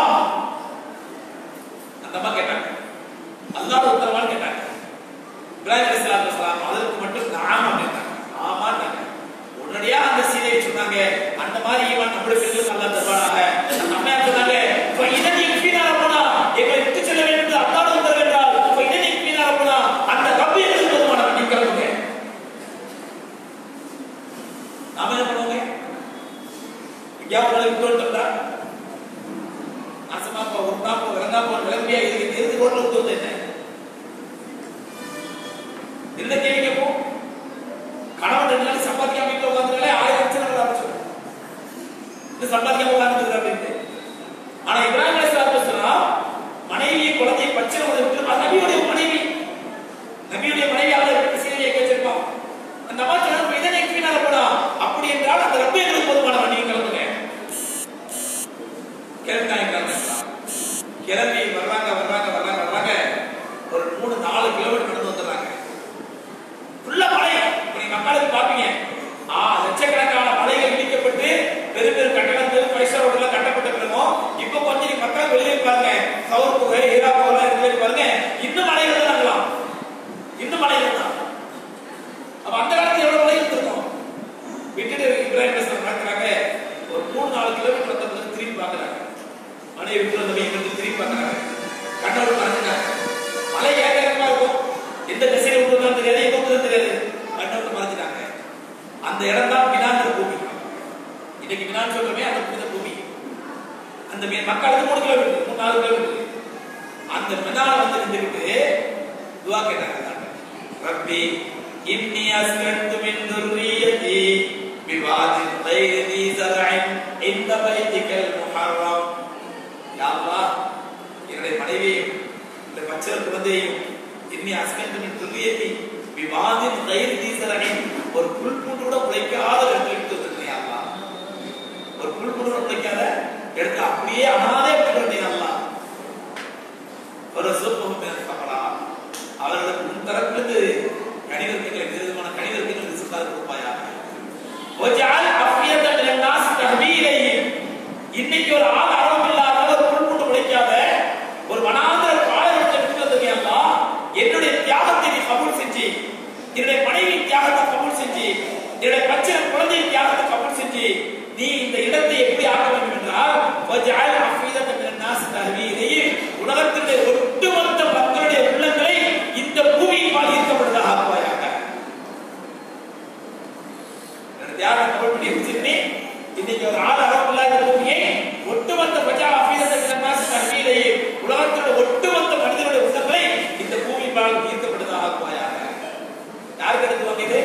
அந்த அம்மா கேட்டாங்க அல்லாவுடைய உத்தரவான்னு கேட்டாங்க இப்ராஹிம் அலைஹிஸ்ஸலாத்து வஸலாம் அதற்கு மட்டும் நாம் அப்படின்னாங்க ஆமான்னாங்க உடனடியா அந்த சீதையை சொன்னாங்க அந்த மாதிரி ஈமான் நம்மளுக்கு இருக்கு நல்லா தருவானாக அந்த அம்மா சொன்னாங்க "இப்ப இதன் இக்ஃபினார போனா எங்களை விட்டு செல்ல வேண்டும் என்று அல்லாஹ் உத்தரவு என்றால் இப்ப இதன் இக்ஃபினார போனா அந்த ரப்பு எங்களுக்கு போதுமான வண்டி கிளம்புங்க நாம என்ன பண்ணுவோங்க எங்கேயாவது உங்களை விட்டு வந்துட்டா நாசமா போ ஒன்றா போ இறந்தா போ கிளம்பியா இதுக்கு தெரிஞ்சு ரோட்ல விட்டு வந்து என்ன என்ன கேள்வி கேட்போம் கணவன் ரெண்டு நாள் சம்பாதிக்காம வீட்டுல உட்காந்துனாலே ஆயிரம் பிரச்சனை வர ஆரம்பிச்சிடும் இது சம்பாதிக்காம உட்காந்துருக்குற அப்படின்ட்டு ஆனா இப்ராஹிம் அலைஹிஸ்ஸலாத்து வஸலாம் மனைவியை குழந்தையை பச்சை விட்டு அது நபியுடைய மனைவி நபியுடைய மனைவி அவர் சீதையை கேட்டிருப்பான் அந்த அம்மா சொன்னா இதனை கீழால போடா அப்படி என்றால் அந்த ரப்பே எங்களுக்கு போதுமான வண்டியை கிளம்புங்க கிளம்பிட்டாங்க கிளம்பி வர்றாங்க வர்றாங்க வர்றாங்க வர்றாங்க ஒரு மூணு நாலு கிலோமீட்டர் நடந்து வந்துடுறாங்க ஃபுல்லா மலை இப்ப நீங்க மக்களுக்கு பாப்பீங்க ஆ லட்சக்கணக்கான மலைகள் இடிக்கப்பட்டு பெரு பெரு கட்டடங்கள் பைசா ரோட்ல கட்டப்பட்ட பிறகும் இப்ப கொஞ்சம் நீங்க மக்கள் வெளியே பாருங்க சவுர் குகை ஈரா குகை இருக்கு பாருங்க இன்னும் மலைகள் தான் இருக்கலாம் இன்னும் மலைகள் தான் அப்ப அந்த காலத்துல எவ்வளவு மலைகள் இருக்கும் விட்டுட்டு இப்ராஹிம் பேசுற நடக்கிறாங்க ஒரு மூணு நாலு கிலோமீட்டர் வந்த பிறகு திரும்பி பாக்குறாங்க மலையை விட்டு வந்த வெயில் வந்து திரும்பி பாக்குறாங்க கண்ணோடு மறைஞ்சிட்டாங்க மலை ஏகமா இருக்கும் எந்த திசையில விட்டு தெரியாது எங்க விட்டு தெரியாது கண்ணோடு மறைஞ்சிட்டாங்க அந்த இடம் தான் மினான்ற பூமி இன்னைக்கு மினான்னு சொல்றோமே அந்த புனித பூமி அந்த மீ- மக்களுக்கு மூணு கிலோமீட்டர் மூணு நாலு கிலோமீட்டர் அந்த மினால வந்து நின்றுக்கிட்டு துவா கேட்டாங்க ரப்பி இன்னி அஸ்கன்து மின் துர்ரியதி பிவாதின் غير ذي زرع عند بيتك المحرم யா அல்லாஹ் என்னுடைய மனைவியையும் இந்த பச்சை குழந்தையையும் இன்னி அஸ்கந்து மின் துர்ரியதி விவாதின் غير ذي زرع ஒரு புல் பூண்டு கூட உழைக்காத இடத்துல விட்டு வந்திருக்கேன் அல்லாஹ் ஒரு புல் பூண்டு கூட உழைக்காத எடுத்து அப்படியே அனாதே விட்டுறேன் அல்லாஹ் ஒரு சூப்பம் கமலா அவர்களுக்கு முன் தரப்பிலிருந்து கணிதர்களை விருதமான கணிதர்கள் ரிசுக்காக கொடுப்பாயா وجعل أفئدة من الناس تهوي إليهم இன்னைக்கு ஒரு ஆள் அறம் இல்லாத ஒரு புல்புண்டு உழைக்காத ஒரு வனாந்தர பாலைவனத்தை விட்டு வந்திருக்கியா என்னுடைய தியாகத்தை நீ கபூல் செஞ்சு என்னுடைய மனைவி தியாகத்தை கபூல் செஞ்சு என்னுடைய பச்சை குழந்தை தியாகத்தை கபூல் செஞ்சு நீ இந்த இடத்தை எப்படி ஆக்க வேண்டும் என்றால் وجعل أفئدة من الناس تهوي إليهم உலகத்தினுடைய ஒட்டுமொத்த மக்களுடைய உள்ளங்களை இந்த பூமியின் பால் ஈர்க்கப்படுவதாக ஆக்குவாயாக தியாகம் கபல் பண்ணி வச்சிருந்தே இன்னைக்கு ஒரு ஆள் அளவு இல்லாத பூமியை ஒட்டுமொத்த பஜா அபீதத்தை உலகத்தோட ஒட்டுமொத்த மனிதனுடைய உள்ளங்களை இந்த பூமி பால் ஈர்க்கப்படுவதாக ஆக்குவாயாக யாருக்கு எடுத்துவாங்க இது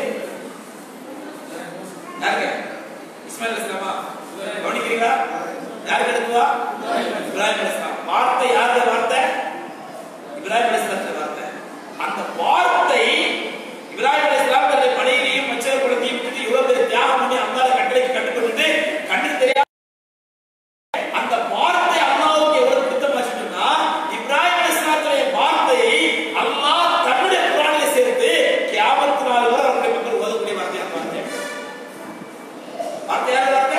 யாருக்கு இஸ்மாயில் இஸ்லாமா கவனிக்கிறீங்களா யாருக்கு எடுத்துவா இப்ராஹிம் அலிஸ்லாம் வார்த்தை யாருடைய வார்த்தை இப்ராஹிம் அலிஸ்லாத்துல வார்த்தை அந்த வார்த்தை இப்ராஹிம் அலிஸ்லாம் தன்னுடைய மனைவியையும் மச்சர குழந்தையும் விட்டுட்டு இவ்வளவு பேர் தியாகம் பண்ணி அல்லாத கட்டளைக்கு கட்டுப்பட்டு கண்ணுக்கு தெரியாத அந்த வார்த்தை அல்லாஹ்வுக்கு எவ்வளவு பிடித்தமாச்சுன்னா இப்ராஹிம் அலிஸ்லாத்துடைய வார்த்தையை அல்லாஹ் தன்னுடைய குரானிலே சேர்த்து கியாமத் நாள் வரை அவருடைய மக்கள் ஓதக்கூடிய வார்த்தையாக வார்த்தை வார்த்தை யார் வார்த்தை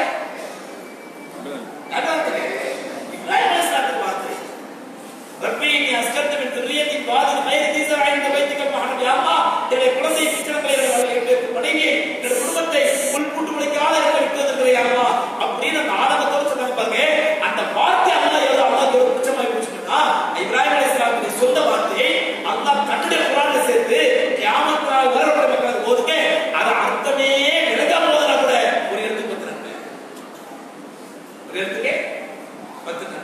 யார் வார்த்தை இப்ராஹிம் அலிஸ்லாத்துடைய வார்த்தை ரப்பி நீ அஸ்கர்த்த மின் துர்ரியத்தி பாதன் மயிர் தீசா இந்த வைத்துக்கள் மகன் யாமா என்னுடைய குழந்தையை கிச்சனங்களை என்னுடைய மனைவியை என்னுடைய குடும்பத்தை புல் புட்டு முளைக்காத இருக்க விட்டு வந்திருக்கிறையாமா அப்படின்னு அந்த ஆதங்கத்தோடு சொன்னாங்க பாருங்க அந்த வார்த்தை அல்லா எவ்வளவு அல்லாஹ் எவ்வளவு பிடிச்சமாய் போச்சுன்னா இப்ராஹிம் அலைஹிஸ்ஸலாமுடைய சொந்த வார்த்தையை அல்லாஹ் தன்னுடைய குரான்ல சேர்த்து கியாமத் நாள் வரை உள்ள மக்களுக்கு ஓதுங்க அது அர்த்தமே விளங்காம ஓதுனா கூட ஒரு இடத்துக்கு பத்துறாங்க ஒரு இடத்துக்கு பத்துறாங்க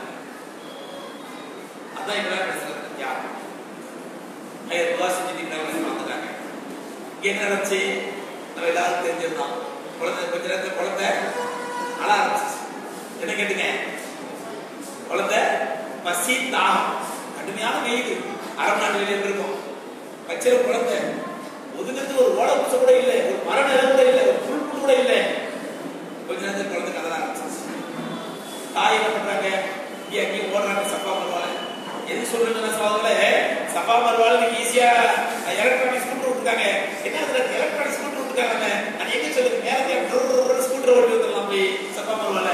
அதான் இப்ராஹிம் அலைஹிஸ்ஸலாம் தியாகம் ஐயா துவா செஞ்சுட்டு இப்ராஹிம் அலைஹிஸ்ஸலாம் வந்துட்டாங்க இங்க என்ன நடந்துச்சு நம்ம எல்லாரும் தெரிஞ்சிருந்தோம் குழந்தை கொஞ்ச நேரத்துல குழந்தை அழ ஆரம்பிச்சிச்சு என்ன கேட்டுங்க குழந்தை பசி தாகம் கடுமையான வெயில் அரை நாள் வெளியே இருக்கும் பச்சை குழந்தை ஒதுங்கிறது ஒரு ஓட குச்ச கூட இல்லை ஒரு மர நிலம் கூட இல்லை ஒரு புல் புல் கூட இல்லை கொஞ்ச நேரத்துல குழந்தை கதற ஆரம்பிச்சிச்சு தாய் என்ன பண்றாங்க இங்கே அங்கேயும் ஓடுறாங்க சப்பா பண்ணுவாங்க எது சொல்றீங்கன்னா சகோதரர்களே சஃபா மறுவாள் ஈஸியா எலக்ட்ரானிக் ஸ்கூட்டர் விட்டுருக்காங்க என்ன அதுல எலக்ட்ரானிக் ஸ்கூட்டர் விட்டுருக்காங்க அது எங்க சொல்லுங்க நேரத்தை ஸ்கூட்டர் ஓட்டி வந்துடலாம் போய் சஃபா மறுவால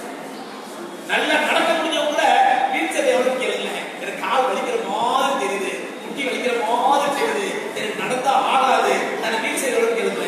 நல்லா நடக்க முடிஞ்சவங்க கூட வீல் சேர் எவ்வளவு கேளுங்க எனக்கு கால் வலிக்கிற மாதிரி தெரியுது முட்டி வலிக்கிற மாதிரி தெரியுது எனக்கு நடந்தா ஆகாது நான் வீல் சேர் எவ்வளவு கேளுங்க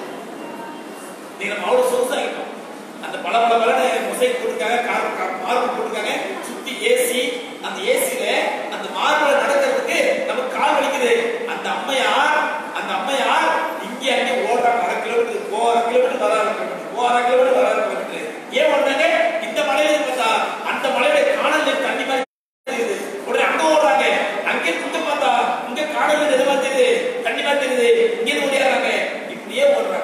நீங்க அவ்வளவு சொகுசாகிட்டோம் அந்த பல பல பல மொசைக் போட்டிருக்காங்க கார் மார்பிள் போட்டிருக்காங்க சுத்தி ஏசி அந்த ஏசில அந்த மார்பிள் நடக்கிறதுக்கு நமக்கு கால் வலிக்குது அந்த அம்மையார் அந்த அம்மையார் இங்க அங்கே ஓடுறாங்க அரை கிலோமீட்டர் போ அரை கிலோமீட்டர் வர அரை கிலோமீட்டர் போ அரை கிலோமீட்டர் வர அரை கிலோமீட்டர் ஏன் ஓடுறாங்க இந்த மலையில பார்த்தா அந்த மலையோட காணல் தண்ணி மாதிரி தெரியுது உடனே அங்க ஓடுறாங்க அங்கே இங்க பார்த்தா இங்க காணல் எதுவா தெரியுது தண்ணி மாதிரி தெரியுது இங்கே ஓடியாடுறாங்க இப்படியே ஓடுறாங்க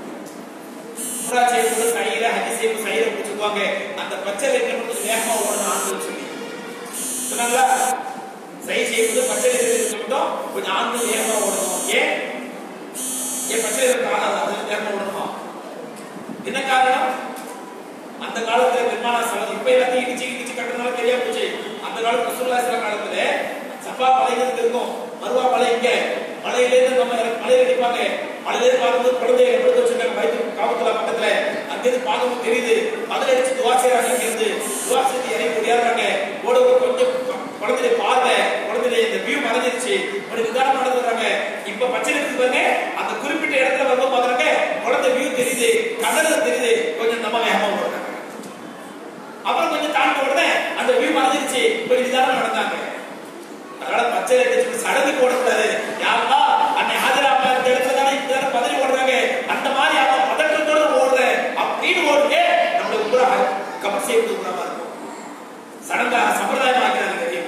உம்ரா செய்யும்போது சைர ஹஜ் செய்யும் சைர பிடிச்சுக்குவாங்க அந்த பச்சை ரெண்டு மட்டும் வேகமா ஓடணும் ஆண்கள் சொல்லி சொன்னாங்களா சை செய்யும்போது பச்சை ரெண்டு மட்டும் கொஞ்சம் ஆண்கள் வேகமா ஓடணும் ஏன் ஏன் பச்சை ரெண்டு ஆகாது அது வேகமா ஓடணுமா என்ன காரணம் அந்த காலத்துல நிர்மாண ஸ்தலம் இப்ப எல்லாத்தையும் இடிச்சு இடிச்சு கட்டுறதுனால தெரியாம போச்சு அந்த காலத்துல ரசூல்லா சில காலத்துல சஃபா மலைங்கிறது இருக்கும் மருவா மலை இங்க மலையில இருந்து நம்ம மலையில அடிப்பாங்க மலையில இருந்து பார்க்கும்போது குழந்தைய எடுத்து வச்சிருக்காங்க வயிற்று காவத்துல பக்கத்துல அங்க இருந்து பார்க்கும்போது தெரியுது அதுல அடிச்சு துவா செய்யறாங்க இங்க இருந்து துவா செஞ்சு இறங்கி ஓடியாடுறாங்க ஓட கொஞ்சம் குழந்தைய பார்வை குழந்தைய இந்த வியூ மறைஞ்சிருச்சு ஒரு நிதானம் நடந்து வர்றாங்க இப்ப பச்சை இருக்கு பாருங்க அந்த குறிப்பிட்ட இடத்துல வந்து பாக்குறாங்க குழந்தை வியூ தெரியுது கடல் தெரியுது கொஞ்சம் நம்ம வேகமா ஓடுறாங்க அப்புறம் கொஞ்சம் தாண்டி உடனே அந்த வியூ மறைஞ்சிருச்சு கொஞ்சம் நிதானம் நடந்தாங்க அதனால பச்சை லைட் சடங்கு போடக்கூடாது யாருன்னா அன்னை ஹாஜராப்பா இந்த இடத்துல தானே இந்த நேரம் பதறி ஓடுறாங்க அந்த மாதிரி அவன் பதற்றத்தோட ஓடுற அப்படின்னு ஓடுங்க நம்மளுக்கு கூட கபர் செய்வது கூடமா இருக்கும் சடங்கா சம்பிரதாயம் ஆக்கிறாங்க தெரியும்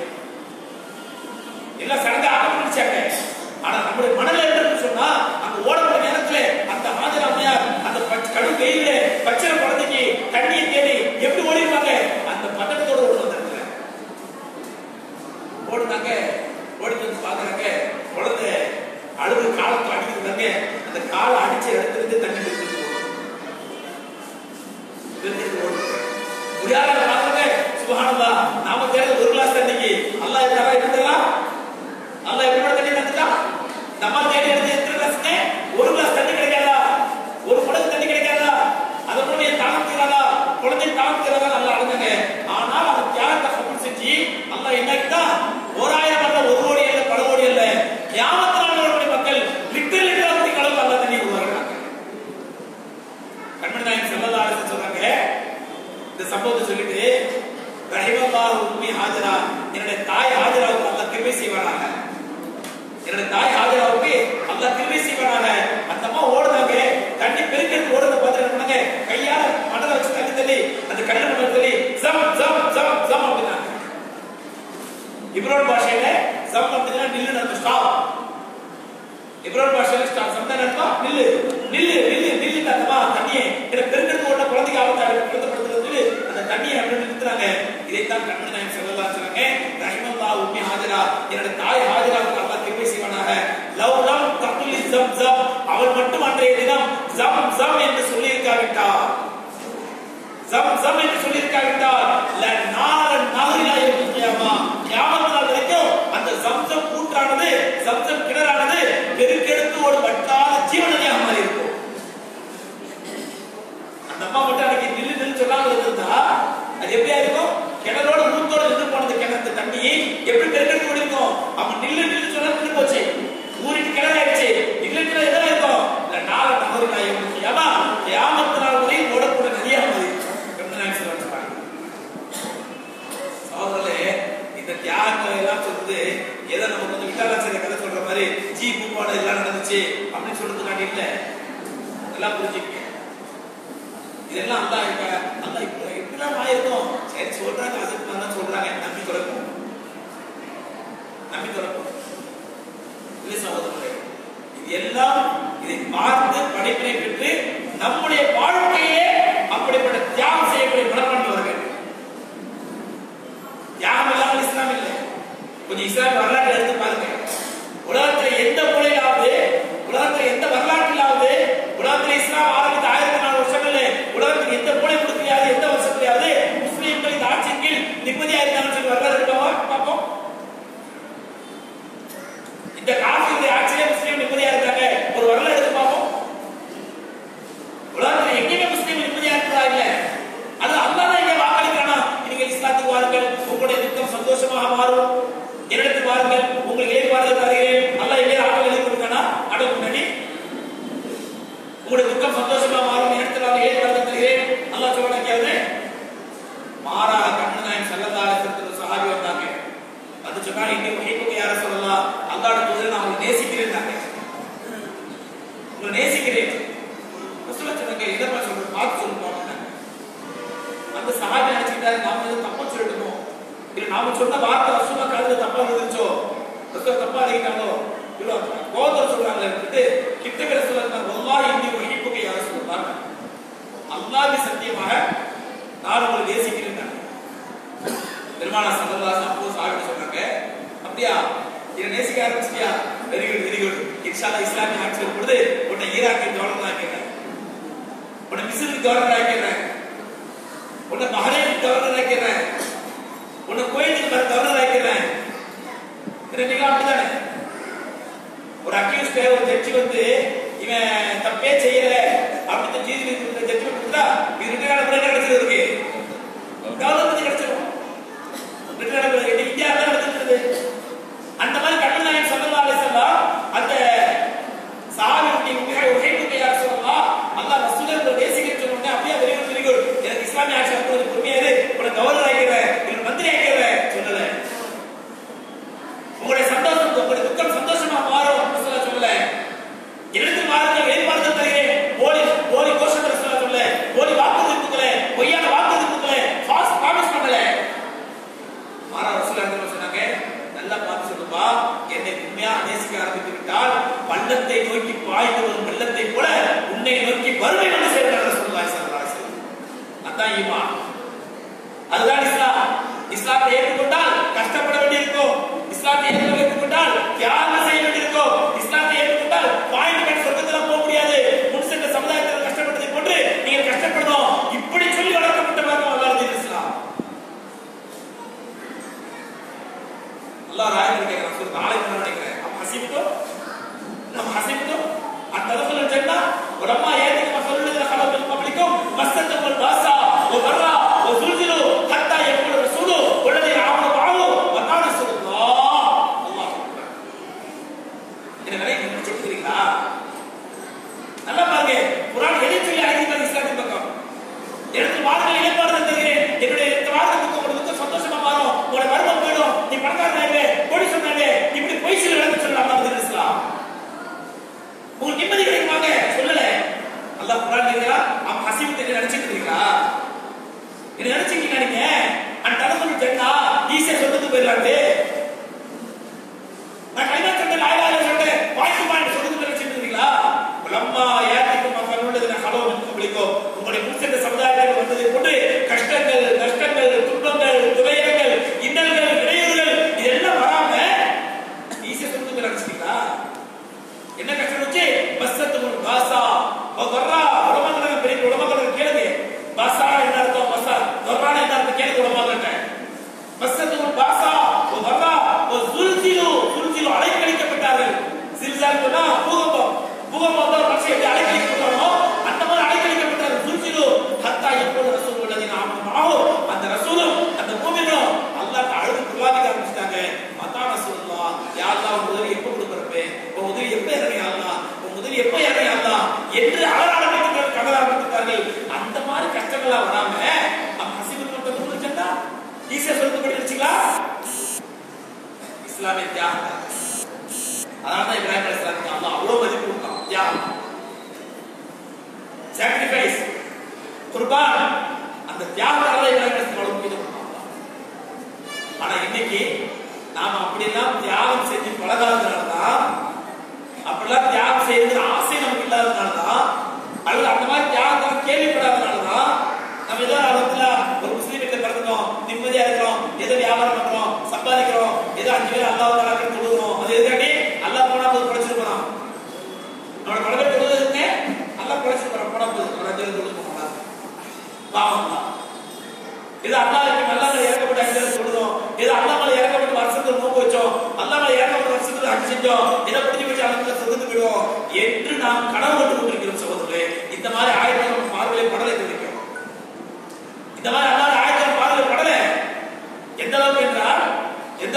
எல்லாம் சடங்கா ஆரம்பிச்சாங்க ஆனா நம்மளுடைய மனநிலை என்னன்னு சொன்னா அந்த ஓடக்கூடிய நேரத்துல அந்த ஹாஜர் அம்மையார் அந்த பச்ச- கடும் வெயில பச்சை குழந்தைக்கு தண்ணியை தேடி எப்படி ஓடிருப்பாங்க அந்த பதட்டத்தோட ஓடுவாங்க ஓடுனாங்க ஓடிட்டு வந்து பாக்குறாங்க குழந்தை அழுது காலத்தை அடிக்கிறாங்க அந்த காலை அடிச்ச இடத்துல இருந்து தண்ணி எடுத்துட்டு முடியாத பாக்குறாங்க சுபஹானல்லா நாம தேர்ந்த ஒரு கிளாஸ் தண்ணிக்கு அல்லாஹ் என்ன இருந்தலாம் அல்லாஹ் எப்படி தண்ணி தந்துட்டா நம்ம தேடி எடுத்து எத்தனை கிளாஸ்ங்க ஒரு கிளாஸ் தண்ணி கிடைக்காதா ஒரு குடத்து தண்ணி கிடைக்காதா அதனுடைய தாகம் தீராதா குழந்தை தாகம் தீராதா நல்லா அடைஞ்சாங்க ஆனால் அந்த தியாகத்தை கபூல் செஞ்சு அல்லாஹ் என்ன ஆக்கிட்டா ஓராயிரம் அல்ல ஒரு கோடி அல்ல பல கோடி அல்ல கியாமத்தினால் வரக்கூடிய மக்கள் லிட்டர் லிட்டர் அப்படி கலந்து அல்ல தண்ணி உருவாக்குறாங்க கண்மணி நாயகம் ஸல்லல்லாஹு அலைஹி வஸல்லம் சொல்றாங்க இந்த சம்பவத்தை சொல்லிட்டு ரஹிமல்லாஹு உம்மி ஹாஜரா என்னுடைய தாய் ஹாஜராவுக்கு அல்லாஹ் கிருபை செய்வானாக என்னுடைய தாய் ஹாஜராவுக்கு அல்லாஹ் கிருபை செய்வானாக அந்த அம்மா ஓடுனாங்க தண்ணி பெருக்கிறது ஓடுறத பார்த்து என்ன பண்ணாங்க கையால மணல வச்சு தண்ணி தள்ளி அந்த கல்லு மணல் தள்ளி ஜம் ஜம் ஜம் ஜம் அப்படின்னாங்க இப்ரோன் பாஷையில ஜம் அப்படின்னா நில்லு நம்ம ஸ்டாப் இப்ரோன் பாஷையில ஸ்டாப் சம்தான் அர்த்தம் நில்லு நில்லு நில்லு நில்லு அந்தமா தண்ணியை எனக்கு பெருக்கிறது ஓட்ட குழந்தைக்கு ஆபத்தாடு குழந்தைப்படுத்துறது அந்த தண்ணியை அப்படி நிறுத்துறாங்க இதைத்தான் கண்மணி நாயகம் சொல்லலாம் சொன்னாங்க ரஹிமல்லா உம்மி ஹாஜரா என்னோட தாய் ஹாஜராவுக்கு அல்லாஹ் கிருபை செய்வானாக லவ் லம் தகுலி ஜம் ஜம் அவள் மட்டும் அன்றைய தினம் ஜம் ஜம் என்று சொல்லி இருக்காவிட்டார் ஜம் ஜம் என்று சொல்லி இருக்காவிட்டால் ல நார நகரிலா இருக்கியாமா கியாமத் நாள் வரைக்கும் அந்த ஜம்சம் கூற்றானது ஜம்சம் கிணறானது பெருக்கெடுத்து ஒரு வட்டாத ஜீவனதியாக மாறி இருக்கும் அந்த அம்மா மட்டும் அன்னைக்கு நில்லு நில்லு சொல்லாம இருந்திருந்தா அது எப்படியா இருக்கும் கிணறோட ஊத்தோட நின்று போனது கிணத்து தண்ணி எப்படி பெருக்கெடுத்து ஓடிருக்கும் அவன் நில்லு நில்லு சொன்னா நின்று போச்சு ஊருக்கு கிணறாயிடுச்சு இல்லைன்னா எதா இருக்கும் இல்ல நாள நகரு நான் எப்படி ஏமா கியாமத்து நாள் வரை ஓடக்கூட நதியா மாறி கண்ணு நான் சொல்லுவாங்க சகோதரர்களே இந்த தியாகங்களை எல்லாம் சொல்றது ஏதோ நம்ம கொஞ்சம் விட்டாலாச்சரிய கதை சொல்ற மாதிரி ஜி பூப்பாடு எல்லாம் நடந்துச்சு அப்படின்னு சொல்றது காட்டி இல்ல எல்லாம் புரிஞ்சுக்க இதெல்லாம் அல்லா இருக்க அல்லா இப்ப இப்படிலாம் ஆயிருக்கும் சரி சொல்றாங்க அதுக்கு தான் சொல்றாங்க நம்பி துறக்கும் நம்பி துறக்கும் இல்லை சகோதரர்களே இது எல்லாம் இதை பார்த்து படைப்பினை பெற்று நம்முடைய வாழ்க்கையே அப்படிப்பட்ட தியாகம் செய்யக்கூடிய மனப்பான்மை வர வேண்டும் தியாகம் இல்லாமல் இஸ்லாம் இல்லை கொஞ்சம் இஸ்லாம் வரலாற்றை எடுத்து பாருங்க உலகத்துல எந்த மூலையிலாவது உலகத்துல எந்த வரலாற்றிலாவது உலகத்துல இஸ்லாம் ஆரம்பித்த ஆயிரத்தி நாலு வருஷங்கள்ல உலகத்துக்கு எந்த மூலை கொடுக்கலையாவது எந்த வருஷத்துலயாவது முஸ்லீம்கள் இந்த ஆட்சியின் கீழ் நிம்மதியா இருந்தாலும் சொல்லி வரலாறு இருக்கவா பார்ப்போம் மாறும் என்னிடத்தில் வாருங்கள் உங்களுக்கு ஏன் வாருங்கள் தருகிறேன் அல்லாஹ் எங்கே ஆட்கள் எழுதி கொடுத்தானா அடவு முன்னாடி உங்களுக்கு துக்கம் சந்தோஷமா மாறும் என்னிடத்தில் அவங்க ஏன் வாருங்கள் தருகிறேன் அல்லாஹ் சொல்றாங்க மாறாக கண்ணனாயின் செல்லதாரத்திற்கு சஹாபி வந்தாங்க அது சொன்னா இன்னும் ஹைப்புக்கு யார சொல்லலாம் அல்லாட தூதரை நான் உங்களை நேசிக்கிறேன் உங்களை நேசிக்கிறேன் ரசூலா சொன்னாங்க எதை சொல்ற பார்த்து சொல்லுங்க அந்த சஹாபி நினைச்சுக்கிட்டாரு நாம எதுவும் தப்பா சொல்லிடுமோ இல்ல நாம சொன்ன வார்த்தை ரசூலா காதுல தப்பா இருந்துச்சோ ரசூலா தப்பா அழைக்கிட்டாங்களோ இல்ல கோதர் சொல்றாங்க கிட்ட கிட்ட ரசூலா வல்லாஹி இன்னி ஹைப்புக்கு யார சொல்லலாம் அல்லாஹ்வி சத்தியமாக நான் உங்களை நேசிக்கிறேன் பெருமானா சல்லல்லாஹு அப்போ சாப்பிட்டு சொன்னாங்க அப்படியா இதை நேசிக்க ஆரம்பிச்சிட்டியா வெரி குட் வெரி குட் இன்ஷால்லா இஸ்லாமிய ஆட்சி வரும் பொழுது உன்னை ஈராக்கின் கவர்னர் ஆக்கிறேன் உன்னை மிசிலுக்கு கவர்னர் ஆக்கிறேன் உன்னை பஹ்ரைனுக்கு கவர்னர் ஆக்கிறேன் உன்னை கோயிலுக்கு கவர்னர் ஆக்கிறேன் ரெண்டுக்கும் அப்படிதானே ஒரு அக்யூஸ்ட் ஒரு ஜட்ஜி வந்து இவன் தப்பே செய்யல அப்படின்னு நீதிபதி ஜட்ஜ்மெண்ட் கொடுத்தா இது ரெண்டு நாள் முன்னாடி கிடைச்சது இருக்கு கவர்னர் கிடைச்சிடும் ரெண்டு நாள் முன்னாடி இந்தியா தான் நடந்துட்டு அந்த மாதிரி கண்ணன் நாயன் சல்லல்லாஹு அலைஹி வஸல்லம் அந்த சஹாபியுடைய உகை உகைப்புக்கு யார் சொல்லலாம் அல்லாஹ் ரசூலுல்லாஹி நேசிக்க சொன்னோடனே அப்படியே வெரி குட் வெரி குட் எனக்கு இஸ்லாமிய ஆட்சி வந்து பொறுமையா இரு உன்னை கவர்னர் ஆக்கிறேன் இல்லை மந்திரி ஆக்கிறேன் சொல்லல உங்களுடைய சந்தோஷம் உங்களுடைய துக்கம் சந்தோஷமா மாறும் ரசூலா சொல்லல இடத்தில் மாறுங்கள் வேறு மாறுதல் தருகிறேன் போலி போலி கோஷத்தை ரசூலா சொல்லல போலி வாக்குறுதிப்புகளை பொய்யான வாக்குறுதிப்புகளை ஃபாஸ்ட் ப்ராமிஸ் பண்ணல மாறா ரசூலா என்ன சொன்னாங்க நல்லா பார்த்து சொல்லுப்பா என்னை உண்மையா நேசிக்க ஆரம்பித்து விட்டால் பள்ளத்தை நோக்கி பாய்ந்து வரும் வெள்ளத்தை போல உன்னை நோக்கி வறுமை வந்து சேர்க்கிறார் ரசூலுல்லாஹி ஸல்லல்லாஹு அலைஹி வஸல்லம் அதான் ஈமான் அதுதான் இஸ்லாம் இஸ்லாத்தை ஏற்றுக்கொண்டால் கஷ்டப்பட வேண்டியிருக்கும் இஸ்லாத்தை ஏற்க ஏற்றுக்கொண்டால் தியாகம் செய்ய வேண்டியிருக்கும் இஸ்லாத்தை ஏற்றுக்கொண்டால் பாயிண்ட் கட்டி சொர்க்கத்தில் போக முடியாது முன் சென்ற சமுதாயத்தில் கஷ்டப்பட்டதை போன்று நீங்கள் கஷ்டப்படணும் இப்படி சொல்லி வளர்க்கப்பட்ட மார்க்கம் அல்லாஹ் இஸ்லாம் அல்லாஹ் ராயத்தில் கேட்கிறான் சொல்லுங்க நாளை என்ன நினைக்கிறேன் அப்ப ஹசிப்தோ நம்ம ஹசிப்தோ அந்த தலத்தில் ஜன்னா உலமா ஏத்திக்கு மசல்லுல கலபல் பப்ளிக்கும் மஸ்தத்தல் பாசா ஓ வர்ரா ஓ சுல்ஜிலு ஹத்தா யகுல் ரசூலு வல்லதி ஆமனு பாவு வகான சுல்லாஹ் அல்லாஹ் அக்பர் என்ன நினைக்க நினைச்சிருக்கீங்களா நல்லா பாருங்க குர்ஆன் எதை சொல்லி அழைக்கிறது இஸ்லாத்தின் பக்கம் எனக்கு வாழ்க்கை இழப்பாடு தருகிறேன் என்னுடைய இந்த வாழ்க்கை துக்கம் ஒரு துக்கம் சந்தோஷமா மாறும் உங்களோட மர்மம் போயிடும் நீ பணக்காரனாவே கோடி சொன்னாவே இப்படி பொய் சொல்லி விளக்க சொல்லலாம் இஸ்லாம் உங்களுக்கு நிம்மதி கிடைக்குமாங்க சொல்லல அல்லாஹ் குர்ஆன் கேக்குறா அவன் ஹசீப் தெரிஞ்சு நினைச்சிட்டு இருக்கீங்களா என்ன நினைச்சிட்டீங்க நீங்க அந்த தலத்துல ஜன்னா ஈஸியா சொந்தத்துக்கு போயிடலாண்டு நான் கைதா சண்டை லாயிலால சண்டை வாய்ப்பு பாயிண்ட் சொந்தத்துக்கு நினைச்சிட்டு இருக்கீங்களா லம்மா ஏத்திக்கும் மக்கள் உள்ளது ஹலோ பிடிக்கும் உங்களுடைய முன்சென்ற சமுதாயத்தில் வந்ததை கொண்டு கஷ்டங்கள் நஷ்டங்கள் துன்பங்கள் துவையங்கள் இன்னல்கள் இடையூறுகள் இதெல்லாம் வராம ஈஸியா சொந்தத்துக்கு நினைச்சிட்டீங்களா என்ன கஷ்டம் வச்சு பஸ்ஸத்து பாசா வர்றா உலமங்கலம் பெரிய உலமங்கலம் கேளுங்க பாசா என்ன அர்த்தம் பஸ்ஸா வர்றான என்ன அர்த்தம் கேளுங்க உலமங்கலம் பஸ்ஸத்து பாசா வர்றா சுல்சிலு சுல்சிலு அலைக்கழிக்கப்பட்டார்கள் சில்சால் சொன்னா பூகம்பம் பூகம்பம் தான் மனுஷன் எப்படி அலைக்கழிக்கப்பட்டாரோ அந்த மாதிரி அலைக்கழிக்கப்பட்டார்கள் சுல்சிலு ஹத்தா எப்போது ரசூல் உள்ளது நாமோ அந்த ரசூலும் அந்த பூமிகளும் அல்லாஹ் அழுது குர்பானிக்க ஆரம்பிச்சிட்டாங்க மத்தா ரசூலுல்லா யா அல்லாஹ் உன் உதவி எப்போ கொடுக்கறப்பே உன் உதவி எப்போ இறங்கி அல்லாஹ் உன் உதவி எப்போ இறங்கி அல்லாஹ் என்று அழ ஆரம்பித்தார்கள் கதற ஆரம்பித்தார்கள் அந்த மாதிரி கஷ்டங்கள்லாம் வராம நம்ம ஹசிபுக்கு மட்டும் சொன்னா ஈஸியா சொல்லப்படி வச்சுங்களா இஸ்லாமிய தியாகம் அதனால தான் இப்ராஹிம் அலைஹிஸ்ஸலாத்துக்கு அல்லாஹ் அவ்வளவு மதிப்பு கொடுத்தான் தியாகம் சாக்ரிஃபைஸ் குர்பான் அந்த தியாகத்தால இப்ராஹிம் அலைஹிஸ்ஸலாம் அவ்வளவு முக்கியத்துவம் கொடுத்தான் ஆனா இன்னைக்கு நாம அப்படியெல்லாம் தியாகம் செஞ்சு பழகாததுனாலதான் அப்படிலாம் தியாகம் செய்யறது ஆசை நமக்கு இல்லாததுனாலதான் அல்லது அந்த மாதிரி தியாகத்தை கேள்விப்படாததுனாலதான் நம்ம ஏதோ இடத்துல ஒரு முஸ்லீம் வீட்டுல பிறந்தோம் நிம்மதியா இருக்கிறோம் ஏதோ வியாபாரம் பண்றோம் சம்பாதிக்கிறோம் ஏதோ அஞ்சு பேர் அல்லாஹ் தலாக்கு தொழுகிறோம் அது எதுக்காண்டி அல்லாஹ் போனா போது படிச்சுட்டு போறான் நம்மளோட பல பேர் தொழுதுன்னு அல்லாஹ் படிச்சுட்டு போறான் போனா போது ஒரு அஞ்சு பேர் தொழுது போறான் பாவம் தான் இது அல்லாஹ்வுக்கு நல்லவங்க இறக்கப்பட்ட அஞ்சு பேர் தொழுதோம் இது அல்லாஹ் மேல இறக்கப்பட்ட வருஷத்துக்கு நோக்கு வச்சோம் அல்லாஹ் மேல இறக்கப்பட்ட வருஷத்துக்கு அஞ்சு செஞ்சோம் இதை பிடிச்சி வச்சு அல்லாஹ் சொந்தத்து விடுவோம் என்று நாம் கனவு கொண்டு கொண்டிருக்கிறோம் சகோதரர்களே இந்த மாதிரி ஆயிரத்தி நம்ம பார்வையிலே படலை தெரிவிக்கும் இந்த மாதிரி அல்லாத ஆயிரத்தி பார்வையில் படல எந்த அளவுக்கு என்றால் எந்த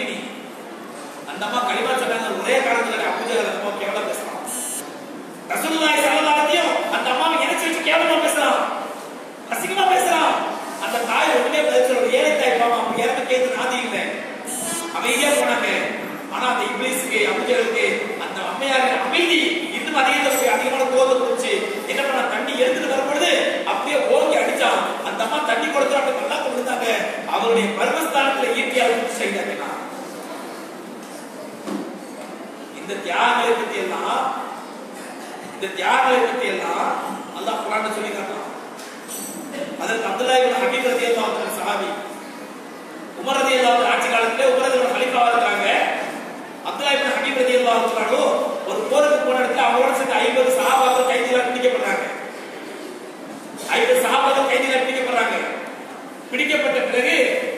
கர்ப்பிணி அந்த அம்மா களிமா சொன்னாங்க ஒரே காரணத்துல அபூஜகல் அந்த அம்மா கேவலம் பேசலாம் ரசூலுல்லாஹி ஸல்லல்லாஹு அலைஹி வஸல்லம் அந்த அம்மாவை இணைச்சு வச்சு கேவலமா பேசலாம் அசிங்கமா பேசலாம் அந்த தாய் உடனே பதில் சொல்ற ஏழை தாய் பாவம் அப்ப இறந்து கேட்டு நாதி இல்லை அமைதியா போனாங்க ஆனா அந்த இங்கிலீஷுக்கு அபூஜகலுக்கு அந்த அம்மையார் அமைதி இன்னும் அதிகத்தை போய் அதிகமான கோபத்தை கொடுத்து என்ன பண்ண தண்ணி எடுத்துட்டு வரும்பொழுது அப்படியே ஓங்கி அடிச்சான் அந்த அம்மா தண்ணி கொடுத்து அப்படி நல்லா கொடுத்தாங்க அவருடைய பர்வஸ்தானத்துல ஈட்டியால் செய்தாங்க இந்த தியாகங்களை பத்தி எல்லாம் இந்த தியாகங்களை பத்தி எல்லாம் அல்லாஹ் குரான் சொல்லி காட்டுறான் அதற்கு அப்துல்லா இப்னு ஹபீப் ரலியல்லாஹு அன்ஹு சஹாபி உமர் ரலியல்லாஹு அன்ஹு ஆட்சி காலத்துல உமர் ரலியல்லாஹு ஹலீஃபாவா இருக்காங்க அப்துல்லா இப்னு ஹபீப் ரலியல்லாஹு அன்ஹு ஒரு போருக்கு போன இடத்துல அவரோட சேர்ந்து 50 சஹாபாக்கள் கைதில பிடிக்கப்படுறாங்க 50 சஹாபாக்கள் கைதில பிடிக்கப்படுறாங்க பிடிக்கப்பட்ட பிறகு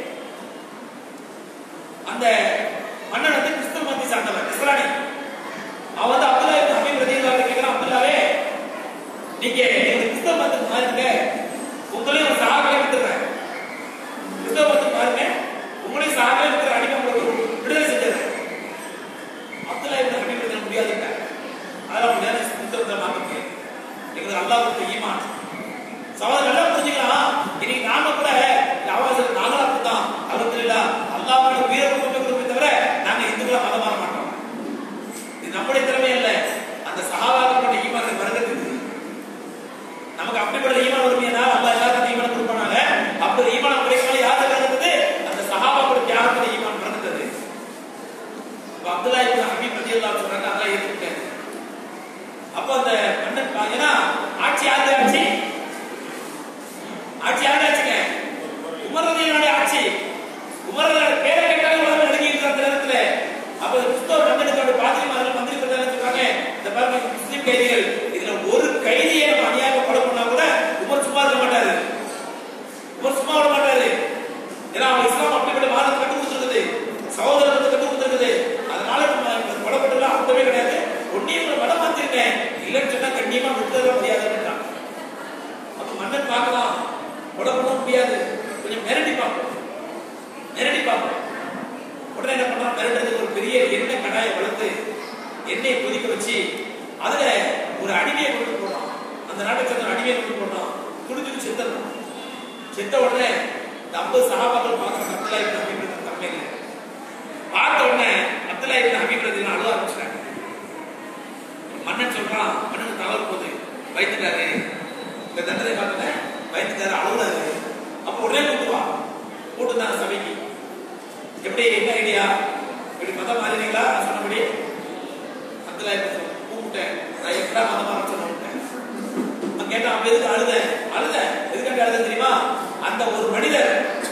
அந்த மன்னன் வந்து கிறிஸ்தவ மத்தி சார்ந்தவன் இஸ்லானி அவன் வந்து அப்துல்லா இப்னு ஹபீப் ரலியல்லாஹு அன்ஹு கேக்குறான் அப்துல்லாவே நீங்க எங்க கிறிஸ்தவ மதத்துக்கு மாறுங்க உங்களையும் ஒரு சகாக்களை விட்டுறேன் கிறிஸ்தவ மதத்துக்கு மாறுங்க உங்களையும் சகாக்களை விட்டுற அடிமை உங்களுக்கு விடுதலை செஞ்சிடறேன் அப்துல்லா இப்னு ஹபீப் ரலியல்லாஹு முடியாதுங்க அதெல்லாம் முடியாது கிறிஸ்தவத்தை மாத்த முடியாது எங்களுக்கு அல்லாஹ் கொடுத்த ஈமான் சவால் நல்லா புரிஞ்சுக்கலாம் இன்னைக்கு நாம கூட அவாசல் நாங்களும் அப்படித்தான் அலமதுல்லா அல்லாஹ்வோட வீர குடும்பத்தை கொடுப்பதை தவிர நாங்க இந்துக்களா மதம் மாற மாட்டோம் இது நம்முடைய திறமை இல்ல அந்த சகாபாக்களோட ஈமான் வருகிறதுக்கு நமக்கு அப்படிப்பட்ட ஈமான் வருமையா அல்லாஹ் எல்லாருக்கும் ஈமான் கொடுப்பானாங்க அப்படி ஈமான் கிடைக்கனால யார் வருகிறது அந்த சகாபாக்களோட தியாகத்தோட ஈமான் வருகிறது அப்ப அப்துல்லா இப்னு ஹபீப் ரலியல்லாஹு சொல்றாங்க அல்லாஹ் ஏத்துக்கிட்டாரு அப்போ அந்த மன்னன் பா- ஏன்னா ஆட்சி யாரு ஆட்சி ஆட்சி யாரு ஆட்சிங்க உமர் ரலியல்லாஹு ஆட்சி உமர் ரலியல்லாஹு பேரை கேட்டாலே உலகம் நடுங்கி இருக்கிற அந்த நேரத்துல அப்ப இந்த கிறிஸ்தவ மன்னனுக்கு பாத்திரிமார்கள் மந்திரி பிரதான சொல்றாங்க இந்த பாருங்க முஸ்லிம் கைதிகள் இதுல ஒரு கைதியை நம்ம அநியாயம் கொலை பண்ணா கூட உமர் சும்மா இருக்க மாட்டாரு உமர் சும்மா விட மாட்டாரு ஏன்னா அவன் இஸ்லாம் அப்படிப்பட்ட மாதம் கட்டு கொடுத்துருக்குது சகோதரத்தை கட்டு கொடுத்துருக்குது அதனால நம்ம இந்த கொலைப்பட்டலாம் அர்த்தமே கிடையாது ஒன்னையும் உங்களை மனம் மாத்திருக்கேன் இல்லைன்னு சொன்னா கண்ணியமா விட்டுறதா முடியாதுன்றான் அப்ப மன்னன் பார்க்கலாம் கொலை பண்ண முடியாது கொஞ்சம் மிரட்டி பார்ப்போம் மிரட்டி பார்ப்போம் உடனே என்ன பண்றான் மிரட்டுறதுக்கு ஒரு பெரிய எண்ணெய் கடாயை வளர்த்து எண்ணெயை கொதிக்க வச்சு அதுல ஒரு அடிமையை கொண்டு போடுறான் அந்த நாட்டை சேர்ந்த ஒரு அடிமையை கொண்டு போடுறான் துடிச்சுட்டு செத்துறான் செத்த உடனே இந்த ஐம்பது சகாபாக்கள் பார்க்குறாங்க அப்துல்லா இப்னு ஹபீப் தம்மையில பார்த்த உடனே அப்துல்லா இப்னு ஹபீப் ரதி அழுவ ஆரம்பிச்சிட்டாங்க மன்னன் சொல்றான் மன்னன் தகவல் போகுது வைத்துட்டாரு இந்த தண்டனை பார்த்துட்டேன் வைத்துட்டாரு அழுகுறாரு அப்போ உடனே கூட்டுவா கூட்டுந்தாங்க சபைக்கு எப்படி என்ன ஐடியா இப்படி மதம் மாறினீங்களா நான் சொன்னபடி அப்துல்லா இப்னு கூப்பிட்டேன் நான் எப்படா மதம் மாற சொன்னேன் அவன் கேட்டான் அப்ப எதுக்கு அழுத அழுத எதுக்காண்டி அழுத தெரியுமா அந்த ஒரு மனிதர்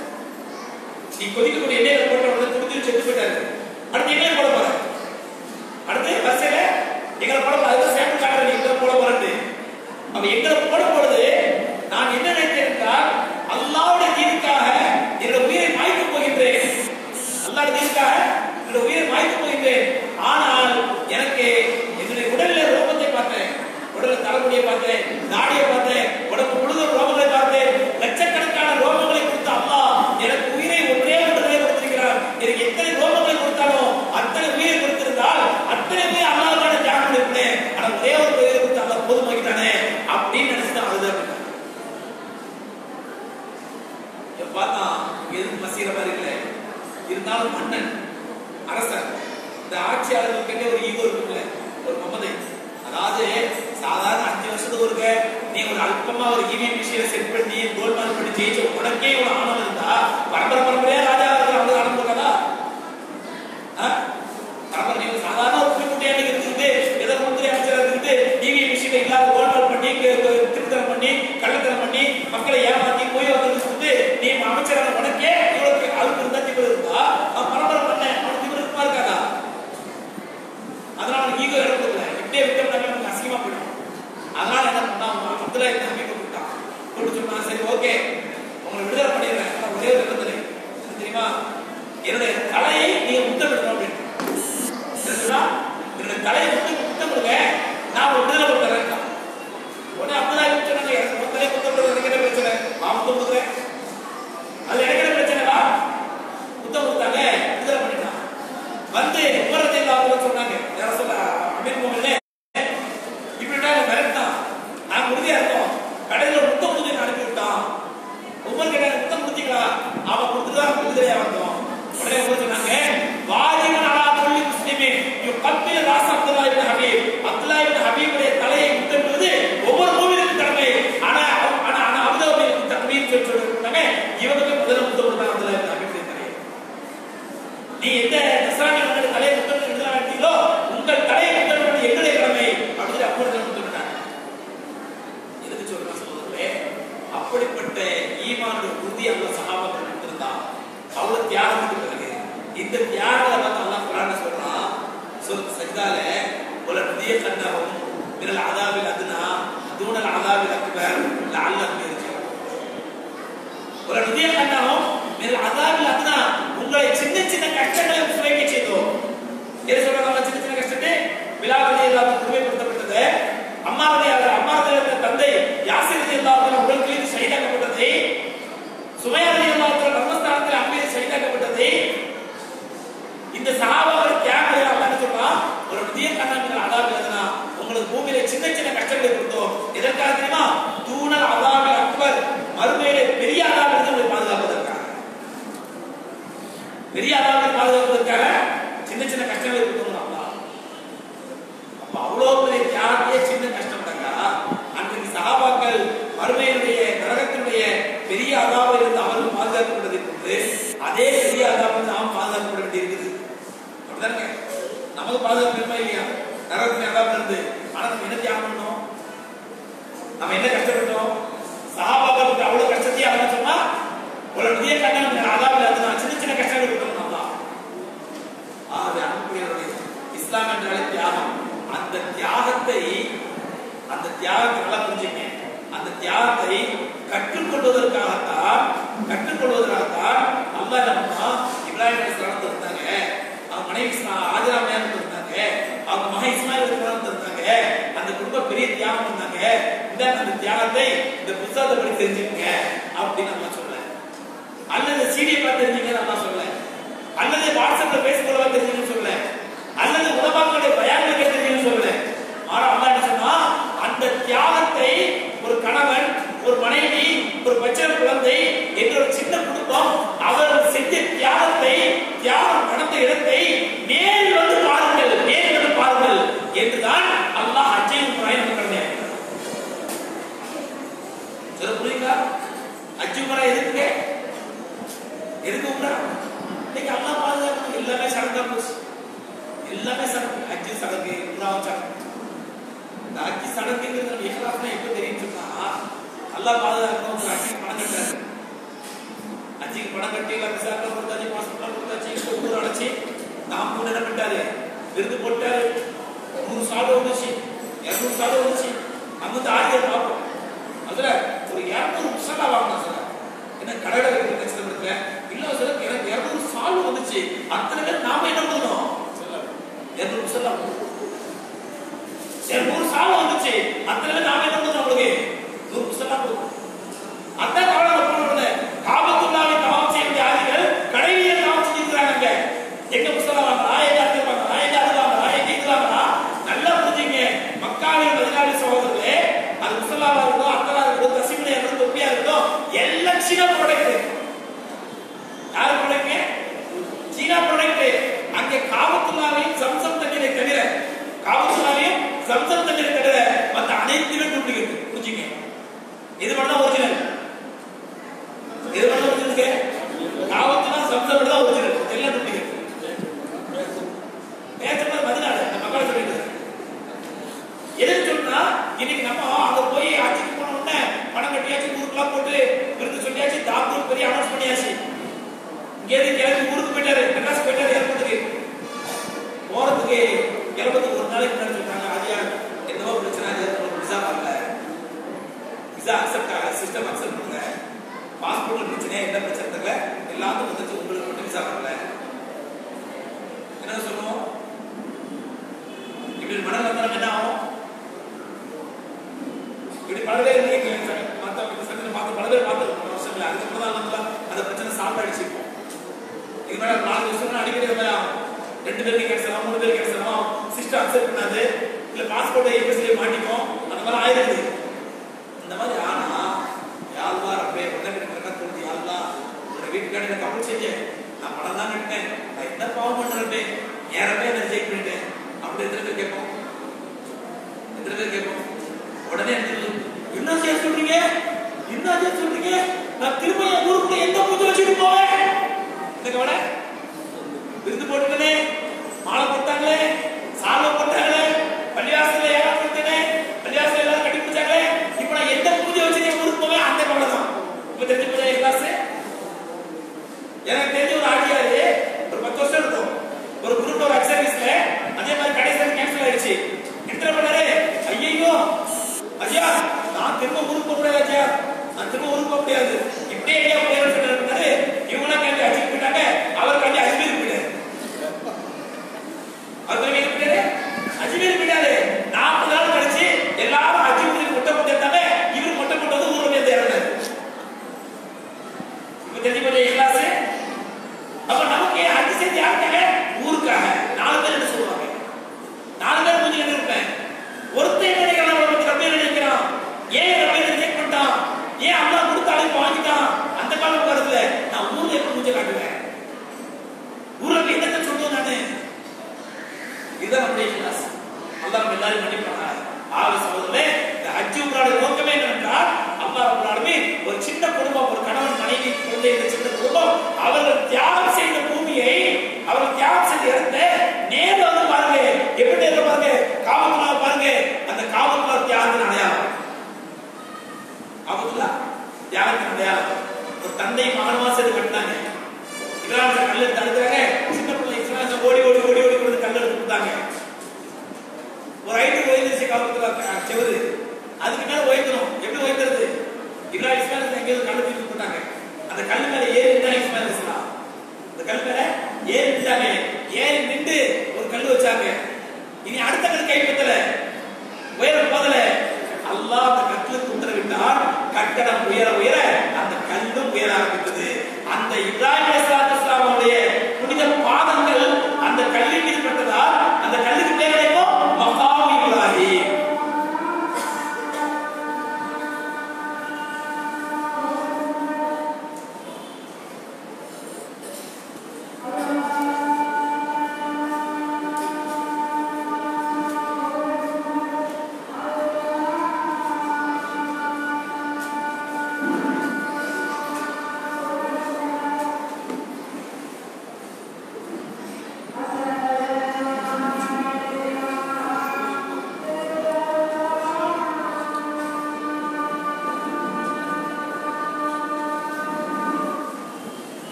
நீ கொதிக்கக்கூடிய எண்ணெயில போட்ட உடனே துடிச்சு செத்து போயிட்டாரு அடுத்து எண்ணெய் போட போற அடுத்து வரிசையில எங்களை போட போற அதுக்கு சாம்பிள் காட்டுற நீ எங்களை போட போறது அவ எங்களை போட பொழுது நான் என்ன நினைத்தேன் என்றால் அல்லாவுடைய தீனுக்காக என்னோட உயிரை மாய்க்க போகின்றேன் அல்லாவுடைய தீனுக்காக என்னோட உயிரை மாய்க்க போகின்றேன் ஆனால் எனக்கு என்னுடைய உடலில் ரோமத்தை பார்த்தேன் உடல்ல தலைமுடியை பார்த்தேன் தாடியை பார்த்தேன் உடம்பு முழுதும் ரோமங்களை பார்த்தேன் லட்சக்கணக்கான ரோமங்களை கொடுத்த அம்மா எனக்கு உயிரை ஒன்றே ஒன்றே கொடுத்திருக்கிறார் எனக்கு எத்தனை ரோமங்களை கொடுத்தாலும் அத்தனை உயிரை கொடுத்திருந்தால் அத்தனை உயிர் அல்லாவுக்கான தியாகம் இருப்பேன் ஆனா ஒரே ஒரு உயிரை கொடுத்து அல்லா போதுமாக்கிட்டானே அப்படின்னு நினைச்சு தான் அழுது அப்படின்னா இவன் பார்த்தான் எதுவும் மசீர மாதிரி இல்லை இருந்தாலும் மன்னன் அரசன் இந்த ஆட்சியாளர்களுக்கு ஒரு ஈகோ இருக்குல்ல ஒரு மமதை அதாவது சாதாரண அஞ்சு வருஷத்துக்கு ஒருக்க நீ ஒரு அல்பமா ஒரு இவிஎம் விஷயம் செட் பண்ணி கோல்மால் பண்ணி ஜெயிச்ச உனக்கே இவ்வளவு ஆணவம் இருந்தா பரம்பரை பரம்பரையா ராஜா இருக்கிற அவங்க ஆனந்தம் இருக்காதா ஆ? பரம்பரை நீங்க சாதாரண ஒரு குடிமுட்டையாக இருந்துட்டு ஏதோ முந்திரி அமைச்சராக இருந்துட்டு இவிஎம் விஷயம் இல்லாத கோல்மால் பண்ணி க- க- திருத்தரம் பண்ணி கள்ளத்தனம் பண்ணி மக்களை ஏமாத்தி போய் வந்து கொடுத்து நீ அமைச்சரான உனக்கே இவ்வளவு அழுப்பு இருந்தா திமிரு இருந்தா அவன் பரம்பரை பண்ண அவனுக்கு திமிரு இருக்குமா இருக்காதா அதனால அவனுக்கு ஈகோ எடுக்கிறதில்ல இப்படியே விட்டோம்னாக்க நமக்கு அசிங்கமா போயிடும் அதனால என்ன பண்ணா அவன் அப்துல்லா இப்னு ஹபீப் கூப்பிட்டான் கூப்பிட்டு சொன்னா சரி ஓகே உங்களை விடுதலை பண்ணிடுறேன் ஆனா ஒரே ஒரு நிபந்தனை என்ன தெரியுமா என்னுடைய தலையை நீங்க முத்தமிடணும் அப்படின்னு தெரிஞ்சுதா என்னுடைய தலையை முத்து முத்தம் கொடுங்க நான் ஒரு விடுதலை கொடுத்துறேன் உடனே அப்துல்லா இப்னு சொன்னாங்க எனக்கு உன் தலையை முத்தம் கொடுக்குறது எனக்கு என்ன பிரச்சனை நான் முத்தம் கொடுக்குறேன் அது எனக்கு என்ன பிரச்சனை வா முத்தம் கொடுத்தாங்க விடுதலை பண்ணிட்டான் அடிப்படையா வந்தோம் உடனே ஊர் சொன்னாங்க வாஜிபன் அலா குல்லி முஸ்லிமின் யுகப்பில் ராஸ் அப்துல்லா இப்னு ஹபீப் அப்துல்லா இப்னு ஹபீபுடைய தலையை முத்தமிடுவது ஒவ்வொரு மூவிலுக்கும் கடமை ஆனா அவ- ஆனா ஆனா அபுதாபிக்கு தக்பீர் சொல்லி சொல்லிருக்காங்க இவனுக்கு முதல்ல முத்தமிடுதான் அப்துல்லா இப்னு ஹபீபுடைய தலையை நீ எந்த நஸ்ரானி உங்கள் தலையை முத்தமிட்டு எழுதாட்டீங்களோ உங்கள் தலையை முத்தமிட்டு எங்களுடைய கடமை அப்படின்னு அப்பொழுது முத்தமிட்டாங்க எதுக்கு சொல்றேன் சகோதரர்களே அப்படிப்பட்ட ஈமானுடைய உறுதி அந்த சகாபாக்கள் எடுத்திருந்தா அவ்வளவு தியாகத்துக்கு பிறகு இந்த தியாகத்தை பார்த்து அல்லாஹ் குரான்ல சொல்றான் சொல் சஜ்தால ஒரு புதிய கண்டகம் மினல் அதாவில் அதுனா தூணல் அதாவில் அக்பர் லஅல்லஹும் யர்ஜிஊன் ஒரு புதிய கண்டகம் மினல் அதாவில் அதுனா உங்களை சின்ன சின்ன கஷ்டங்களை சுவைக்க செய்தோம் எது சொல்றாங்க சின்ன சின்ன கஷ்டத்தை விழாவதி எல்லாம் குடுமைப்படுத்தப்பட்டது அம்மாவுடைய அம்மாவுடைய தந்தை யாசிர் இல்லாத உங்களுக்கு மீது சைதாக்கப்பட்டது சுமையாதி இல்லாத கர்மஸ்தானத்தில் அம்மீது சைதாக்கப்பட்டது இந்த சகாபாக்கள் தியாகம் அல்லாஹ் சொல்றான் ஒரு புதிய கண்ணாமிகள் அதாபி எதுனா உங்களுக்கு பூமியில சின்ன சின்ன கஷ்டங்களை கொடுத்தோம் எதற்காக தெரியுமா தூணல் அதாபி அக்பர் மறுமையில பெரிய அதாபிலிருந்து உங்களை பாதுகாப்பதற்காக பெரிய அதாபை பாதுகாப்பதற்காக சின்ன சின்ன கஷ்டங்களை கொடுத்தோம் அல்லாஹ் அப்ப அவ்வளவு பெரிய தியாகியே சின்ன கஷ்டப்பட்டாங்க அன்றைக்கு சகாபாக்கள் மறுமையினுடைய நரகத்தினுடைய பெரிய அதாவில் இருந்து அவர்கள் பாதுகாக்கப்பட்டதை கொண்டு அதே பெரிய அதாவில் நாம் பாதுகாக்கப்பட வேண்டியிருக்குது அப்படிதானே நமக்கு பாதுகாப்பு இருமா இல்லையா நரகத்தின் அதாவில் இருந்து ஆனா நம்ம என்ன தியாகம் பண்ணோம் நம்ம என்ன கஷ்டப்பட்டோம் சகாபாக்களுக்கு அவ்வளவு கஷ்டத்தையே அவன் சொன்னா ஒரு பெரிய கண்ணன் அதாவில் அது நான் சின்ன சின்ன கஷ்டங்கள் கொடுக்கணும் நம்ம ஆகவே அன்புக்குரியவர்களே, இஸ்லாம் என்றாலே தியாகம் அந்த தியாகத்தை அந்த தியாகத்தை நல்லா புரிஞ்சுங்க அந்த தியாகத்தை கற்றுக்கொள்வதற்காகத்தான் கற்றுக்கொள்வதற்காகத்தான் அல்லாஹ் என்ன பண்ணான் இப்ராஹிம் அலைஹிஸ்ஸலாம் இருந்தாங்க அவங்க மனைவி இஸ்மா- ஆஜரா மேம் இருந்தாங்க அவங்க மகன் இஸ்மாயில் இஸ்லாம் இருந்தாங்க அந்த குடும்பம் பெரிய தியாகம் பண்ணாங்க இந்த அந்த தியாகத்தை இந்த புத்தகத்தை படி தெரிஞ்சுக்கங்க அப்படின்னு நம்ம சொல்ல அல்லது சீடியை பார்த்து தெரிஞ்சுங்க நான் சொல்ல அல்லது வாட்ஸ்அப்ல பேஸ்புக்ல தெரிஞ்சுக்கணும்னு சொல்ல அல்லது உலமாக்களுடைய பயான்களை தெரிஞ்சுக்கணும்னு சொல்ல ஆனா அல்லாஹ் என்ன சொன்னா அந்த தியாகத்தை ஒரு கணவன் ஒரு மனைவி ஒரு பச்சை குழந்தை என்ற ஒரு சின்ன குடும்பம் அவர்கள் செஞ்ச தியாகத்தை தியாகம் நடந்த இடத்தை நேரில் வந்து பாருங்கள் நேரில் வந்து பாருங்கள் என்றுதான் அல்லாஹ் அஜய் முறை நமக்கு சொல்ல புரியுங்களா அஜு முறை எதுக்கு எதுக்கு உம்ரா இன்னைக்கு அல்லாஹ் பாதுகாக்கணும் எல்லாமே சடங்கா போச்சு எல்லாமே சடங்கு அஜி சடங்கு உம்ராவும் சடங்கு இந்த அஜி சடங்குங்கிறது நம்ம இஹ்லாஸ்னா எப்போ தெரியும் சொன்னா அல்லாஹ் பாதுகாக்கணும் ஒரு அஜிக்கு பணம் கட்டாரு அஜிக்கு பணம் கட்டி எல்லாம் விசாரணை கொடுத்தாச்சு பாஸ்போர்ட்லாம் கொடுத்தாச்சு இப்போ ஊர் அடைச்சி நாம் மூணு என்ன பண்ணிட்டாரு விருது போட்டாரு நூறு சாடு வந்துச்சு இரநூறு சாடு வந்துச்சு நம்ம வந்து ஆயிரம் பார்ப்போம் அதுல ஒரு இரநூறு முசல்லா வாங்கினா சார் என்ன கடை கஷ்டம் இருக்குல்ல இல்ல சார் எனக்கு இரநூறு சால் வந்துச்சு அத்தனை பேர் நாம என்ன பண்ணணும் இரநூறு முசல்லா இரநூறு சால் வந்துச்சு அத்தனை பேர் நாம என்ன பண்ணணும் உங்களுக்கு நூறு முசல்லா கொடுக்கணும் அதான் கவலை போனோட காபத்துள்ளாவை தவம் செய்ய ஆதிகள் கடையிலேயே தவம் செஞ்சிருக்கிறாங்க எங்க முசல்லா வாங்கலாம் எங்க அது வாங்கலாம் எங்க அது வாங்கலாம் எங்க இது வாங்கலாம் நல்லா புரிஞ்சுங்க மக்காவின் பதினாலு சகோதரர்களே அது முசல்லாவா இருக்கட்டும் அத்தலா இருக்கட்டும் தசிமியா இருக்கட்டும் தொப்பியா இருக்கட்டும் எல்லாம் சீனா ப்ராடக்ட் யார் ப்ராடக்ட் சீனா ப்ராடக்ட் அங்கே காபத்துள்ளாவையும் சம்சம் தண்ணீரை தவிர காபத்துள்ளாவையும் சம்சம் தண்ணீரை தவிர மற்ற அனைத்துமே டூப்ளிகேட் புரிஞ்சுங்க இது மட்டும் ஒரிஜினல் இது மட்டும் ஒரிஜினல் காவத்துனா சம்சம் தான் ஒரிஜினல் எல்லாம் டூப்ளிகேட் பேசுறது பதினாலு அந்த மக்கள் சொல்லிட்டு எதுக்கு சொன்னா இன்னைக்கு நம்ம அங்க போய் ஆட்சிக்கு போன உடனே பணம் கட்டியாச்சு ஊருக்குலாம் போட்டு விருது சொல்லியாச்சு தாக்கூர் பெரிய அனௌன்ஸ் பண்ணியாச்சு இங்கேருந்து கிளம்பி ஊருக்கு போயிட்டாரு மெட்ராஸ் போயிட்டாரு ஏற்படுத்துக்கு போறதுக்கு கிளம்புறதுக்கு ஒரு நாளைக்கு முன்னாடி சொல்றாங்க ஆதியா என்னவோ பிரச்சனை அது உங்களுக்கு விசா வரல விசா அக்செப்ட் ஆகல சிஸ்டம் அக்செப்ட் பண்ணுங்க பாஸ்போர்ட் பிரச்சனை என்ன பிரச்சனை தெரியல எல்லாத்துக்கும் வந்துச்சு உங்களுக்கு மட்டும் விசா வரல என்ன சொல்லுவோம் இப்படி மனம் வந்தா என்ன ஆகும் இப்படி பல பேர் நீங்க மத்த சங்கத்தில் பார்த்து பல பேர் பார்த்து வருஷங்கள அதுக்கப்புறம் தான் வந்து அந்த பிரச்சனை சால்வ் ஆயிடுச்சு இப்போ இது மேல நாலு வருஷம் அடிக்கடி இது மாதிரி ஆகும் ரெண்டு பேருக்கு கிடைச்சலாம் மூணு பேருக்கு கிடைச்சலாம் சிஸ்டம் அக்செப்ட் பண்ணாது இல்ல பாஸ்போர்ட்டை எப்படி மாட்டிக்கும் அந்த மாதிரி ஆயிடுது இந்த மாதிரி ஆனா யாழ்லா ரப்பே உடனே தோணுது யாழ்லா உன்னோட வீட்டுக்காரங்க கப்பல் செஞ்சேன் நான் படம் தான் கட்டினேன் நான் என்ன பாவம் பண்றேன் ஏறவே என்ன ரிஜெக்ட் பண்ணிட்டேன் அப்படி எத்தனை பேர் கேட்போம் எத்தனை பேர் கேட்போம் உடனே எடுத்து, என்ன செய்ய சொல்றீங்க என்ன செய்ய சொல்றீங்க நான் திரும்ப என் ஊருக்குள்ள எந்த பூஜை வச்சுட்டு போவேன் இந்த கவலை விருந்து போட்டுக்கனே மாலை போட்டாங்களே சாலை போட்டாங்களே பள்ளிவாசல ஏன் கொடுத்தனே பள்ளிவாசல எல்லாரும் கட்டி பிடிச்சாங்களே இப்போ நான் எந்த பூஜை வச்சு என் ஊருக்கு போவேன் அந்த கவலை தான் இப்போ தெரிஞ்சு போதா கிளாஸ் எனக்கு தெரிஞ்ச ஒரு ஆடியாரு ஒரு பத்து வருஷம் இருக்கும் ஒரு குரூப் ஒரு சர்வீஸ்ல அதே மாதிரி கடைசியில் கேன்சல் ஆயிடுச்சு எத்தனை பண்ணாரு ஐயோ ஐயா நான் திரும்ப ஊருக்கு போக முடியாது ஐயா நான் திரும்ப ஊருக்கு போக முடியாது இப்படியே ஐயா போயிடும் சொன்னாரு இவங்களாம் கேட்டு அஜித் போயிட்டாங்க அவர் கண்டி அஜ்மீர் போயிட்டாரு அவர் எங்க போயிட்டாரு அஜ்மீர் போயிட்டாரு நாற்பது நாள் கழிச்சு எல்லாரும் அஜ்மீர் மொட்டை போட்டு இருந்தாங்க இவர் மொட்டை போட்டது ஊர்ல போய் தேர்ந்தாரு இப்ப தெரிஞ்சு போய் கிளாஸ் அப்ப நமக்கு அஞ்சு சேர்த்து யாருக்காக ஊருக்காக நாலு பேர் என்ன சொல்லுவாங்க நாலு பேர் கொஞ்சம் என்ன இருப்பேன் ஒருத்தன் என்ன நினைக்கிறான் அவனை பத்தி ரப்பே நினைக்கிறான் ஏன் ரப்பே ரிஜெக்ட் பண்ணிட்டான் ஏன் அம்மா கொடுத்த அழைப்பு வாங்கிட்டான் அந்த காலம் வருதுல நான் ஊர்ல எப்ப மூஞ்ச காட்டுவேன் ஊர்ல போய் என்னத்தை சொல்லுவோம் நானு இதுதான் நம்முடைய கிளாஸ் அல்லாஹ் நம்ம எல்லாரும் மன்னிப்பாங்க ஆக சகோதரே இந்த ஹஜ் உம்ராவுடைய நோக்கமே என்னவென்றால் அல்லாஹ் ரப்பல் ஆலமீன் ஒரு சின்ன குடும்பம் ஒரு கணவன் மனைவி குழந்தை இந்த சின்ன குடும்பம் அவர்கள் தியாகம் செய்த பூமியை அவர்கள் தியாகம் செய்த இடத்தை நேர்ல வந்து பாருங்க எப்படி நேர்ல பாருங்க காவத்துலா பாருங்க அந்த காவத்துலா தியாகத்தின் அடையாளம் காவத்துலா தியாகத்தின் அடையாளம் ஒரு தந்தை மகனமா சேர்ந்து கட்டினாங்க இஸ்லாமிய கல் எடுத்து அழுத்தாங்க சின்ன பிள்ளை இஸ்லாமிய ஓடி ஓடி ஓடி ஓடி கொண்டு கல் எடுத்து கொடுத்தாங்க ஒரு ஐந்து உயர்ந்துச்சு காலத்துல செவரு அதுக்கு மேல உயர்த்தணும் எப்படி உயர்த்துறது இப்ராஹிம் இஸ்மாயில் எங்கேயாவது கல் தூக்கி போட்டாங்க அந்த கல் மேல ஏறி இருந்தாங்க இஸ்மாயில் இஸ்லாம் அந்த கல் மேல ஏறி நின்றாங்க ஏறி நின்று ஒரு கல் வச்சாங்க இனி அடுத்த கல் கைப்பற்றல உயர போதல அல்லாஹ் அந்த கல்லுக்கு உத்தரவிட்டால் கட்டடம் உயர உயர அந்த கல்லும் உயர ஆரம்பித்தது அந்த இப்ராஹிம் அலைஹிஸ்ஸலாத்து வஸ்ஸலாமுடைய புனித பாதங்கள் அந்த கல்லின் மீது பட்டதால் அந்த கல்லுக்கு பேர் என்ன மகாம் இப்ராஹிம்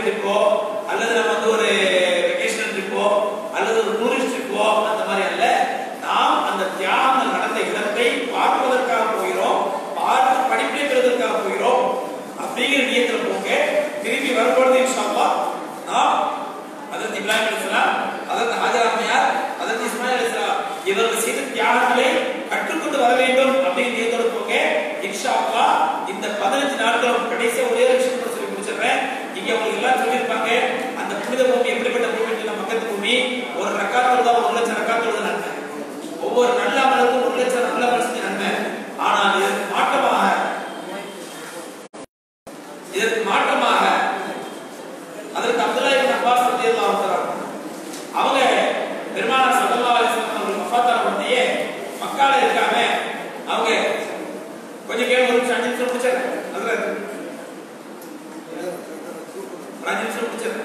ட்ரிப்போ அல்லது நம்ம வந்து ஒரு வெக்கேஷனல் ட்ரிப்போ அல்லது ஒரு டூரிஸ்ட் ட்ரிப்போ அந்த மாதிரி அல்ல நாம் அந்த தியாகங்கள் நடந்த இடத்தை பார்ப்பதற்காக போகிறோம் பார்த்து படிப்பை பெறுவதற்காக போகிறோம் அப்படிங்கிற நியத்தில் போங்க திரும்பி வரும்பொழுது இன்ஷா அல்லாஹ் நாம் அதற்கு இப்ராஹிம் அலிஸ்லாம் அதற்கு ஹாஜர் அம்மையார் அதற்கு இஸ்மாயில் அலிஸ்லாம் இவர்கள் செய்த தியாகங்களை கற்றுக்கொண்டு வர வேண்டும் அப்படின்னு நியத்தோடு போங்க இன்ஷா அல்லாஹ் இந்த பதினஞ்சு நாட்கள் கடைசியா ஒரே ஒரு விஷயம் மட்டும் சொல்லி முடிச்சிடுறேன் இங்க உங்களுக்கு எல்லாம் சொல்லியிருப்பாங்க அந்த புனித பூமி எப்படிப்பட்ட பூமி நம்ம மக்கத்து பூமி ஒரு ரக்காத்தோடு தான் ஒரு லட்சம் ரக்காத்தோடு நன்மை ஒவ்வொரு நல்ல அமலுக்கும் ஒரு லட்சம் நல்ல அமல் செஞ்ச நன்மை ஆனால் இதற்கு மாற்றமாக இதற்கு மாற்றமாக அதற்கு அப்துல்லா இப்னு அப்பாஸ் ரலியல்லாஹு தஆலா அவங்க பெருமானார் ஸல்லல்லாஹு அலைஹி வஸல்லம் அவர்கள் வஃபாத்தான உடனே மக்கால இருக்காம அவங்க கொஞ்சம் கேள்வி ஒரு நிமிஷம் அஞ்சு நிமிஷம் முடிச்சாங்க அதுல ஒரு அஞ்சு நிமிஷம் முடிச்சாங்க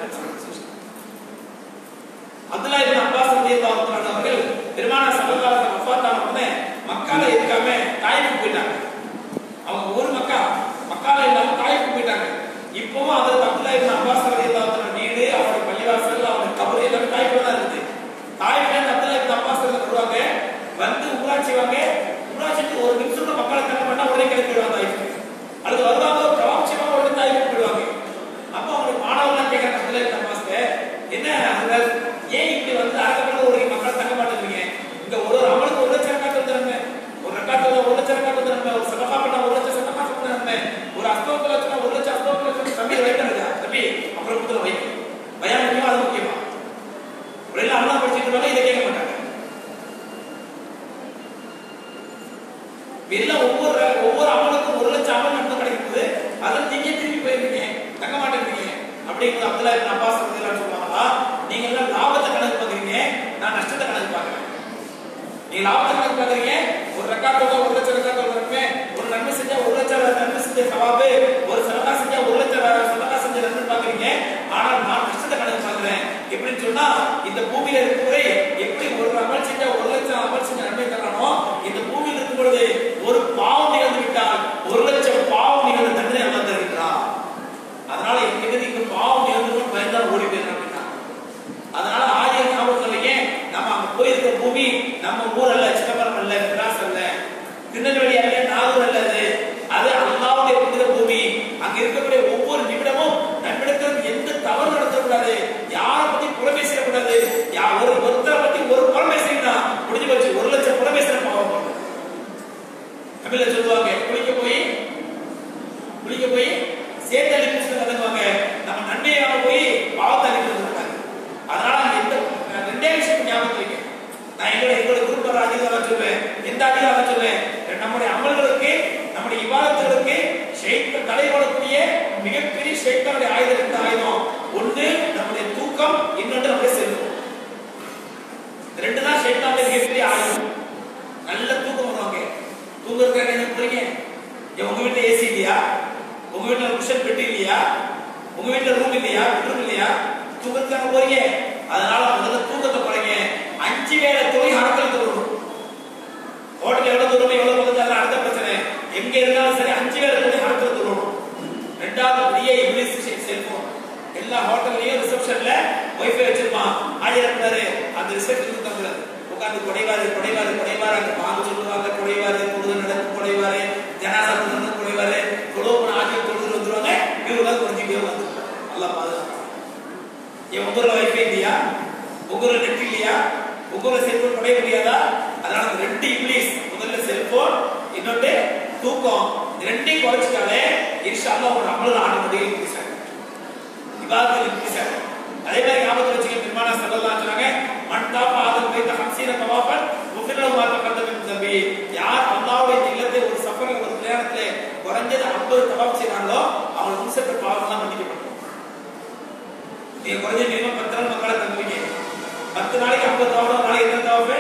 அப்துல்லா இப்னு அப்பாஸ் ரலியல்லாஹு தஆலா அவர்கள் பெருமானார் ஸல்லல்லாஹு அலைஹி வஸல்லம் வஃபாத்தான உடனே மக்கால இருக்காம தாயிஃபுக்கு போயிட்டாங்க அவங்க ஊர் மக்கா மக்கால இல்லாம தாயிஃபுக்கு போயிட்டாங்க இப்பவும் அதற்கு அப்துல்லா இப்னு அப்பாஸ் ரலியல்லாஹு தஆலா வீடு அவருடைய பள்ளிவாசல் அவருடைய கபர் எல்லாமே தாயிஃப்ல தான் இருக்குது தாயிஃப்ல இருந்து அப்துல்லா இப்னு அப்பாஸ் ரலியல்லாஹு வருவாங்க வந்து உம்ரா செய்வாங்க உம்ரா செஞ்சு ஒரு நிமிஷம் கூட மக்களை தங்க பண்ணா உடனே கிளம்பி போயிடுவாங்க தாயிஃப்க்கு அல்லது வருவாங்க பிரவாம் செய்வாங்க உடனே தாயிஃப்க்கு போயிடுவாங்க அப்போ அவங்களுக்கு மாணவர்கள்லாம் கேட்கறாங்க அப்துல்லா இப்னு அப்பாஸ்க்கு என்ன ஹசரத், ஏன் இப்படி வந்து அரக்கப்பட்ட ஒரு மக்கள் தங்க மாட்டேங்கிறீங்க இங்க ஒரு ஒரு அமலுக்கு ஒரு லட்சம் ரக்காத்து வந்துருங்க ஒரு ரக்காத்து ஒரு லட்சம் ரக்காத்து வந்துருங்க ஒரு சதகா பண்ணா ஒரு லட்சம் சதகா பண்ணுறாங்க ஒரு அஸ்தோக்கு லட்சம் ஒரு லட்சம் அஸ்தோக்கு லட்சம் தம்பி வைக்கிறாங்க தம்பி அப்புறம் கொடுத்துல வை பயம் முக்கியமா அது முக்கியமா ஒரு எல்லாம் அண்ணா படிச்சுட்டு இருப்பாங்க இதை கேட்க மாட்டாங்க எல்லாம் ஒவ்வொரு ஒவ்வொரு அமலுக்கும் ஒரு லட்சம் அமல் மட்டும் கிடைக்குது அதில் நீங்க திரும்பி போயிருக்கீங்க தங்க மாட்டேங்கிறீங்க அப்படிங்கிறது அப்துல்லா இப்னு அப்பாஸ் ரலியல்லாஹு சொல்லுவாங்களா நீங்க எல்லாம் லாபத்தை கணக்கு பார்க்குறீங்க நான் நஷ்டத்தை கணக்கு பார்க்குறேன் நீங்க லாபத்தை கணக்கு பார்க்குறீங்க ஒரு ரக்காத்தோட ஒரு லட்சம் ரக்காத்தோட இருக்குமே ஒரு நன்மை செஞ்சா ஒரு லட்சம் நன்மை செஞ்ச சவாபு ஒரு சதகா செஞ்சா ஒரு லட்சம் சதகா செஞ்ச நன்மை பார்க்குறீங்க ஆனால் நான் நஷ்டத்தை கணக்கு பார்க்குறேன் எப்படின்னு சொன்னா இந்த பூமியில இருக்கிற எப்படி ஒரு அமல் செஞ்சா ஒரு லட்சம் அமல் செஞ்ச நன்மை தரானோ இந்த பூமியில் இருக்கும் பொழுது ஒரு பாவம் நிகழ்ந்து விட்டால் ஒரு லட்சம் பாவம் நிகழ்ந்த தண்டனை அல்ல தருகிறார் அதனால எங்க இங்க பாவம் நிகழ்ந்து பயந்தால் ஓடி போயிடணும் அப்படின்னா அதனால ஆயிரம் ஞாபகத்திலேயே நம்ம அங்க போயிருக்கிற பூமி நம்ம ஊர் அல்ல சிதம்பரம் அல்ல மெட்ராஸ் அல்ல திருநெல்வேலி அல்ல நாகூர் அல்ல அது அது அல்லாவுடைய புனித பூமி அங்க இருக்கக்கூடிய ஒவ்வொரு நிமிடமும் நம்மிடத்தில் எந்த தவறு நடத்தக்கூடாது யாரை பத்தி புறம் பேசக்கூடாது யார் ஒரு ஒருத்தரை பத்தி ஒரு புறம் பேசினா முடிஞ்சு போச்சு ஒரு லட்சம் புறம் பேசுற பாவம் பண்ணுது. தமிழ்ல சொல்லுவாங்க குளிக்க போய் குளிக்க போய் சேர்த்து அள்ளி பூசிட்டு வந்துடுவாங்க நம்ம நன்மையாக போய் பாவத்தை அள்ளி வந்துருக்காங்க அதனால அங்க எந்த ரெண்டே விஷயம் ஞாபகம் வைங்க நான் எங்களோட எங்களோட குரூப் அதிகாரம் சொல்லுவேன் எந்த அதிகாரம் சொல்லுவேன் நம்முடைய அமல்களுக்கு நம்முடைய விவாதங்களுக்கு ஷெய்த தலைவரக்கூடிய மிகப்பெரிய ஷெய்தனுடைய ஆயுதம் எந்த ஆயுதம் ஒன்று நம்முடைய தூக்கம் இன்னொன்று நம்முடைய செல்வம் இந்த ரெண்டு தான் ஷெய்தானுடைய மிகப்பெரிய ஆயுதம் நல்ல தூக்கம் வருவாங்க தூங்குறதுக்காக என்ன போறீங்க ஏன் உங்க வீட்டுல ஏசி இல்லையா உங்க வீட்டுல குஷன் பெட்டி இல்லையா உங்க வீட்டுல ரூம் இல்லையா பெட்ரூம் இல்லையா தூக்கத்துக்காக போறீங்க அதனால முதல்ல தூக்கத்தை குறைங்க அஞ்சு வேளை தொழில் அடக்கல் தொழுணும் ஹோட்டல் எவ்வளவு தூரம் எவ்வளவு பக்கத்துல அதெல்லாம் அடுத்த பிரச்சனை எங்க இருந்தாலும் சரி அஞ்சு வேளை தொழில் அடக்கல் தொழுணும் ரெண்டாவது பெரிய இங்கிலீஷ் செல்போன் எல்லா ஹோட்டல்லையும் ரிசப்ஷன்ல வைஃபை வச்சிருப்பான் ஆயிரத்தாரு அந்த ரிசப்ஷன் தங்குறது உட்கார்ந்து குடைவாரு குடைவாரு குடைவாரு அங்க பாங்க சொல்லுவாங்க குடைவாரு தொழுது நடக்கும் குடைவாரு ஜனாசா தொழுது குடைவாரு தொழுவு ஆட்சி தொழுது வந்துருவாங்க இவங்க குறைஞ்சிட்டே வந்து நல்லா பாதுகாப்பாங்க என் உங்க ஊர்ல வைஃபை இல்லையா உங்க ஊர்ல நெட் இல்லையா உங்க ஊர்ல செல்போன் குடைய முடியாதா அதனால இந்த ரெண்டு இங்கிலீஷ் முதல்ல செல்போன் இன்னொன்று தூக்கம் இந்த ரெண்டையும் குறைச்சிட்டாலே இன்ஷா அல்லாஹ் உங்களோட அமல ஆட்டோமேட்டிக்கா இன்க்ரீஸ் ஆகும் இபாதத்தில் இன்க்ரீஸ் ஆகும் அதே மாதிரி ஞாபகத்தில் வச்சுக்க பெருமானா சல்லல்லாஹு சொன்னாங்க மன் தாபா ஆதம் வைத்த ஹம்சீன தவாஃபன் முஃபிரல் மா தகத்தம மின் தம்பி யார் அல்லாஹ்வுடைய இல்லத்தை ஒரு சஃபரில் ஒரு பிரயாணத்திலே குறைஞ்சது 50 தவாஃப் செய்றாங்களோ அவங்க முன்செட்ட பாவம்லாம் மன்னிக்கப்படும் நீங்க குறைஞ்ச மினிமம் பத்து நாள் மக்களை தங்குவீங்க பத்து நாளைக்கு ஐம்பது தவாஃப் ஒரு நாளைக்கு எத்தனை தவாஃப்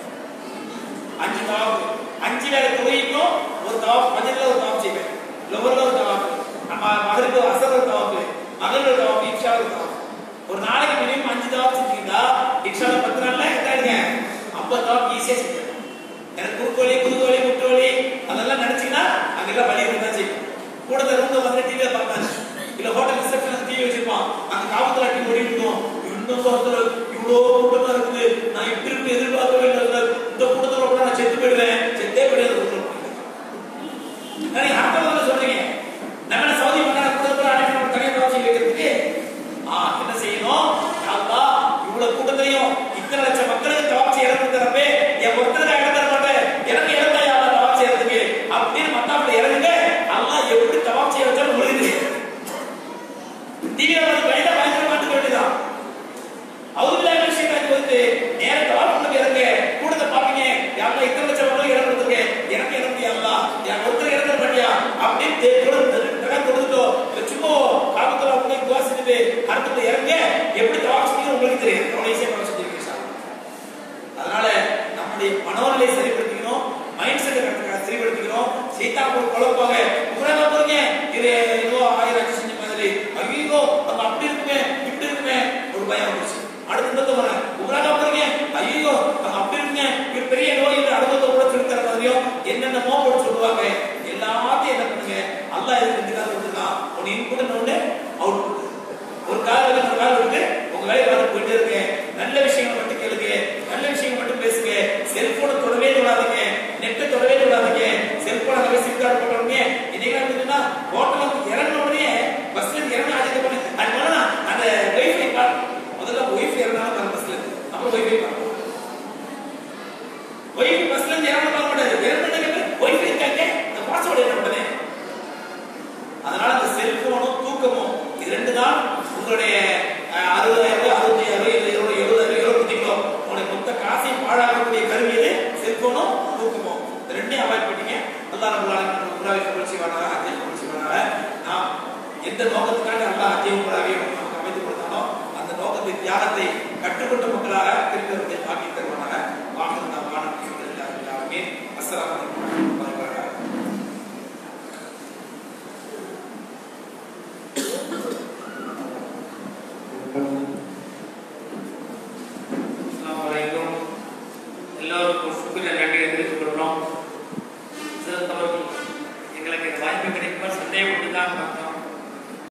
அஞ்சு தவாஃப் அஞ்சு வேலை தொழுகைக்கும் ஒரு தவாஃப் மஜ்ரில ஒரு தவாஃப் செய்வேன் லோவர்ல ஒரு தவாஃப் நம்ம மகருக்கு அசர் ஒரு தவாஃப் மகர் ஒரு தவாஃப் இக்ஷா ஒரு தவாஃப் ஒரு நாளைக்கு மினிமம் அஞ்சு தவாஃப் செஞ்சீங்கன்னா இக்ஷால பத்து நாள்ல எத்தாடுங்க ஐம்பது தவாஃப் ஈஸியா செஞ்சிடலாம் எனக்கு குறுக்கு வலி குறுக்கு வலி முட்டு வலி அதெல்லாம் நினைச்சீங்கன்னா அங்கெல்லாம் வலி இருந்தா செய்யும் கூட ரூம்ல வந்து டிவியில பார்ப்பாங்க இல்ல ஹோட்டல் ரிசப்ஷன் டிவி தூக்கி வச்சிருப்பான் அந்த காவத்துல அட்டி ஓடிட்டு இருக்கோம் இன்னும் ஒருத்தர் இவ்வளோ கூட்டமா இருக்குது நான் இப்படி இருக்கு எதிர்பார்க்கவே இல்லை சார். இந்த கூட்டத்துல கூட நான் செத்து போயிடுவேன் செத்தே போயிடுவேன் நீங்க அர்த்தம் சொல்றீங்க நம்ம என்ன சவுதி மன்னர் கூட்டத்துல அனுப்பி நம்ம தனியாக கவர்ச்சி வைக்கிறதுக்கு ஆ என்ன செய்யணும் அல்லா இவ்வளவு கூட்டத்தையும் இத்தனை லட்சம் மக்களுக்கு தவாப் செய்யறது தரப்பே என் ஒருத்தருக்கு இடம் தர மாட்டேன் எனக்கு இடம் தான் யாரா தவாப் செய்யறதுக்கு அப்படின்னு மத்தாப்புல இறங்குங்க அல்லாஹ் எப்படி தவாப் செய்ய வச்சாலும் உங்களுக்கு தெரியாது தீவிரவாதி பயந்த பயங்கர மாட்டுக்க வேண்டியதான் அவருடைய விஷயத்தை வந்து நேர தவாப் பண்ண இறங்க கூட்டத்தை பாப்பீங்க யாருல இத்தனை லட்சம் மக்களுக்கு இடம் கொடுத்துருங்க எனக்கு இடம் முடியாதா என் ஒருத்தர் இடம் தர மாட்டியா அப்படின்னு தகவல் கொடுத்துட்டோ இல்ல சும்மா காபத்துல போய் துவா செஞ்சுட்டு அடுத்தது இறங்க எப்படி தவாப் செய்யணும் உங்களுக்கு தெரியும் அவ்வளவு ஈஸியா தவாப் செஞ்சிருக்கீங்க சார் அதனால நம்முடைய மனோநிலை சரிப்படுத்திக்கணும் மைண்ட் செட்டை கரெக்டாக சரிப்படுத்திக்கணும் சைத்தான் ஒரு குழப்பாங்க உங்களை போறீங்க இது ஏதோ ஆயிரம் அச்சு செஞ்ச மாதிரி ஐயோ அவங்க அப்படி இருக்குமே இப்படி இருக்குமே ஒரு பயம் வந்துருச்சு அடுத்து இந்த வரேன் உங்களாக போறீங்க ஐயோ அவங்க அப்படி இருக்குங்க இது பெரிய நோய் இந்த அனுபவத்தை கூட சொல்லி தர மாதிரியும் என்னென்னமோ போட்டு சொல்லுவாங்க எல்லாத்தையும் என்ன பண்ணுங்க அல்லாஹ் இதுக்கு ரெண்டு கால் கொடுத்துருக்கான் ஒன்று இன்புட் ஒன்று அவுட் ஒரு கால் வந்து ஒரு கால் விட்டு உங்க வேலையை பார்த்து போயிட்டே இருக்கேன் நல்ல விஷயங்கள் மட்டும் கேளுங்க நல்ல விஷயங்கள் மட்டும் பேசுங்க செல்போனை தொடவே தொடாதீங்க நெட்டை தொடவே தொடாதீங்க செல்போனை போய் சிம் கார்டு போட்டவங்க இன்னைக்கு இருந்துச்சுன்னா ஹோட்டல் வந்து இறங்கின உடனே பஸ்ல இருந்து இறங்க ஆஜிக்க பண்ணு அது பண்ணா அந்த வைஃபை கார்டு முதல்ல வைஃபை இறங்கினாலும் பாருங்க பஸ்ல இருந்து அப்புறம் வைஃபை கார்டு வைஃபை பஸ்ல இருந்து இறங்க பார்க்க மாட்டாரு இறங்கினதுக்கு வைஃபை இருக்காங்க அந்த பாஸ்வேர்டு என்ன பண்ணுது அதனால அந்த செல்போனும் தூக்கமும் இது ரெண்டு தான் உங்களுடைய அஹ், அறுபதாயிரம் ரூபாய் அறுபத்தாயிரம் ரூபாய் இல்லை இருபது எழுபதாயிரம் இருபத்தி கிலோ உங்களுடைய மொத்த காசையும் பாழாக்கக்கூடிய கருவி இது செல்போனும் தூக்கமும் இந்த ரெண்டையும் அவாய்ட் பண்ணீங்க அல்லா நம்மளால உணவை புரட்சி பண்ணாங்க அத்தியம் புரட்சி பண்ணாங்க நாம் எந்த நோக்கத்துக்காக அல்லா அத்தியம் உணவை நமக்கு அமைத்து கொடுத்தாலும் அந்த நோக்கத்தை தியாகத்தை கற்றுக்கொண்ட மக்களாக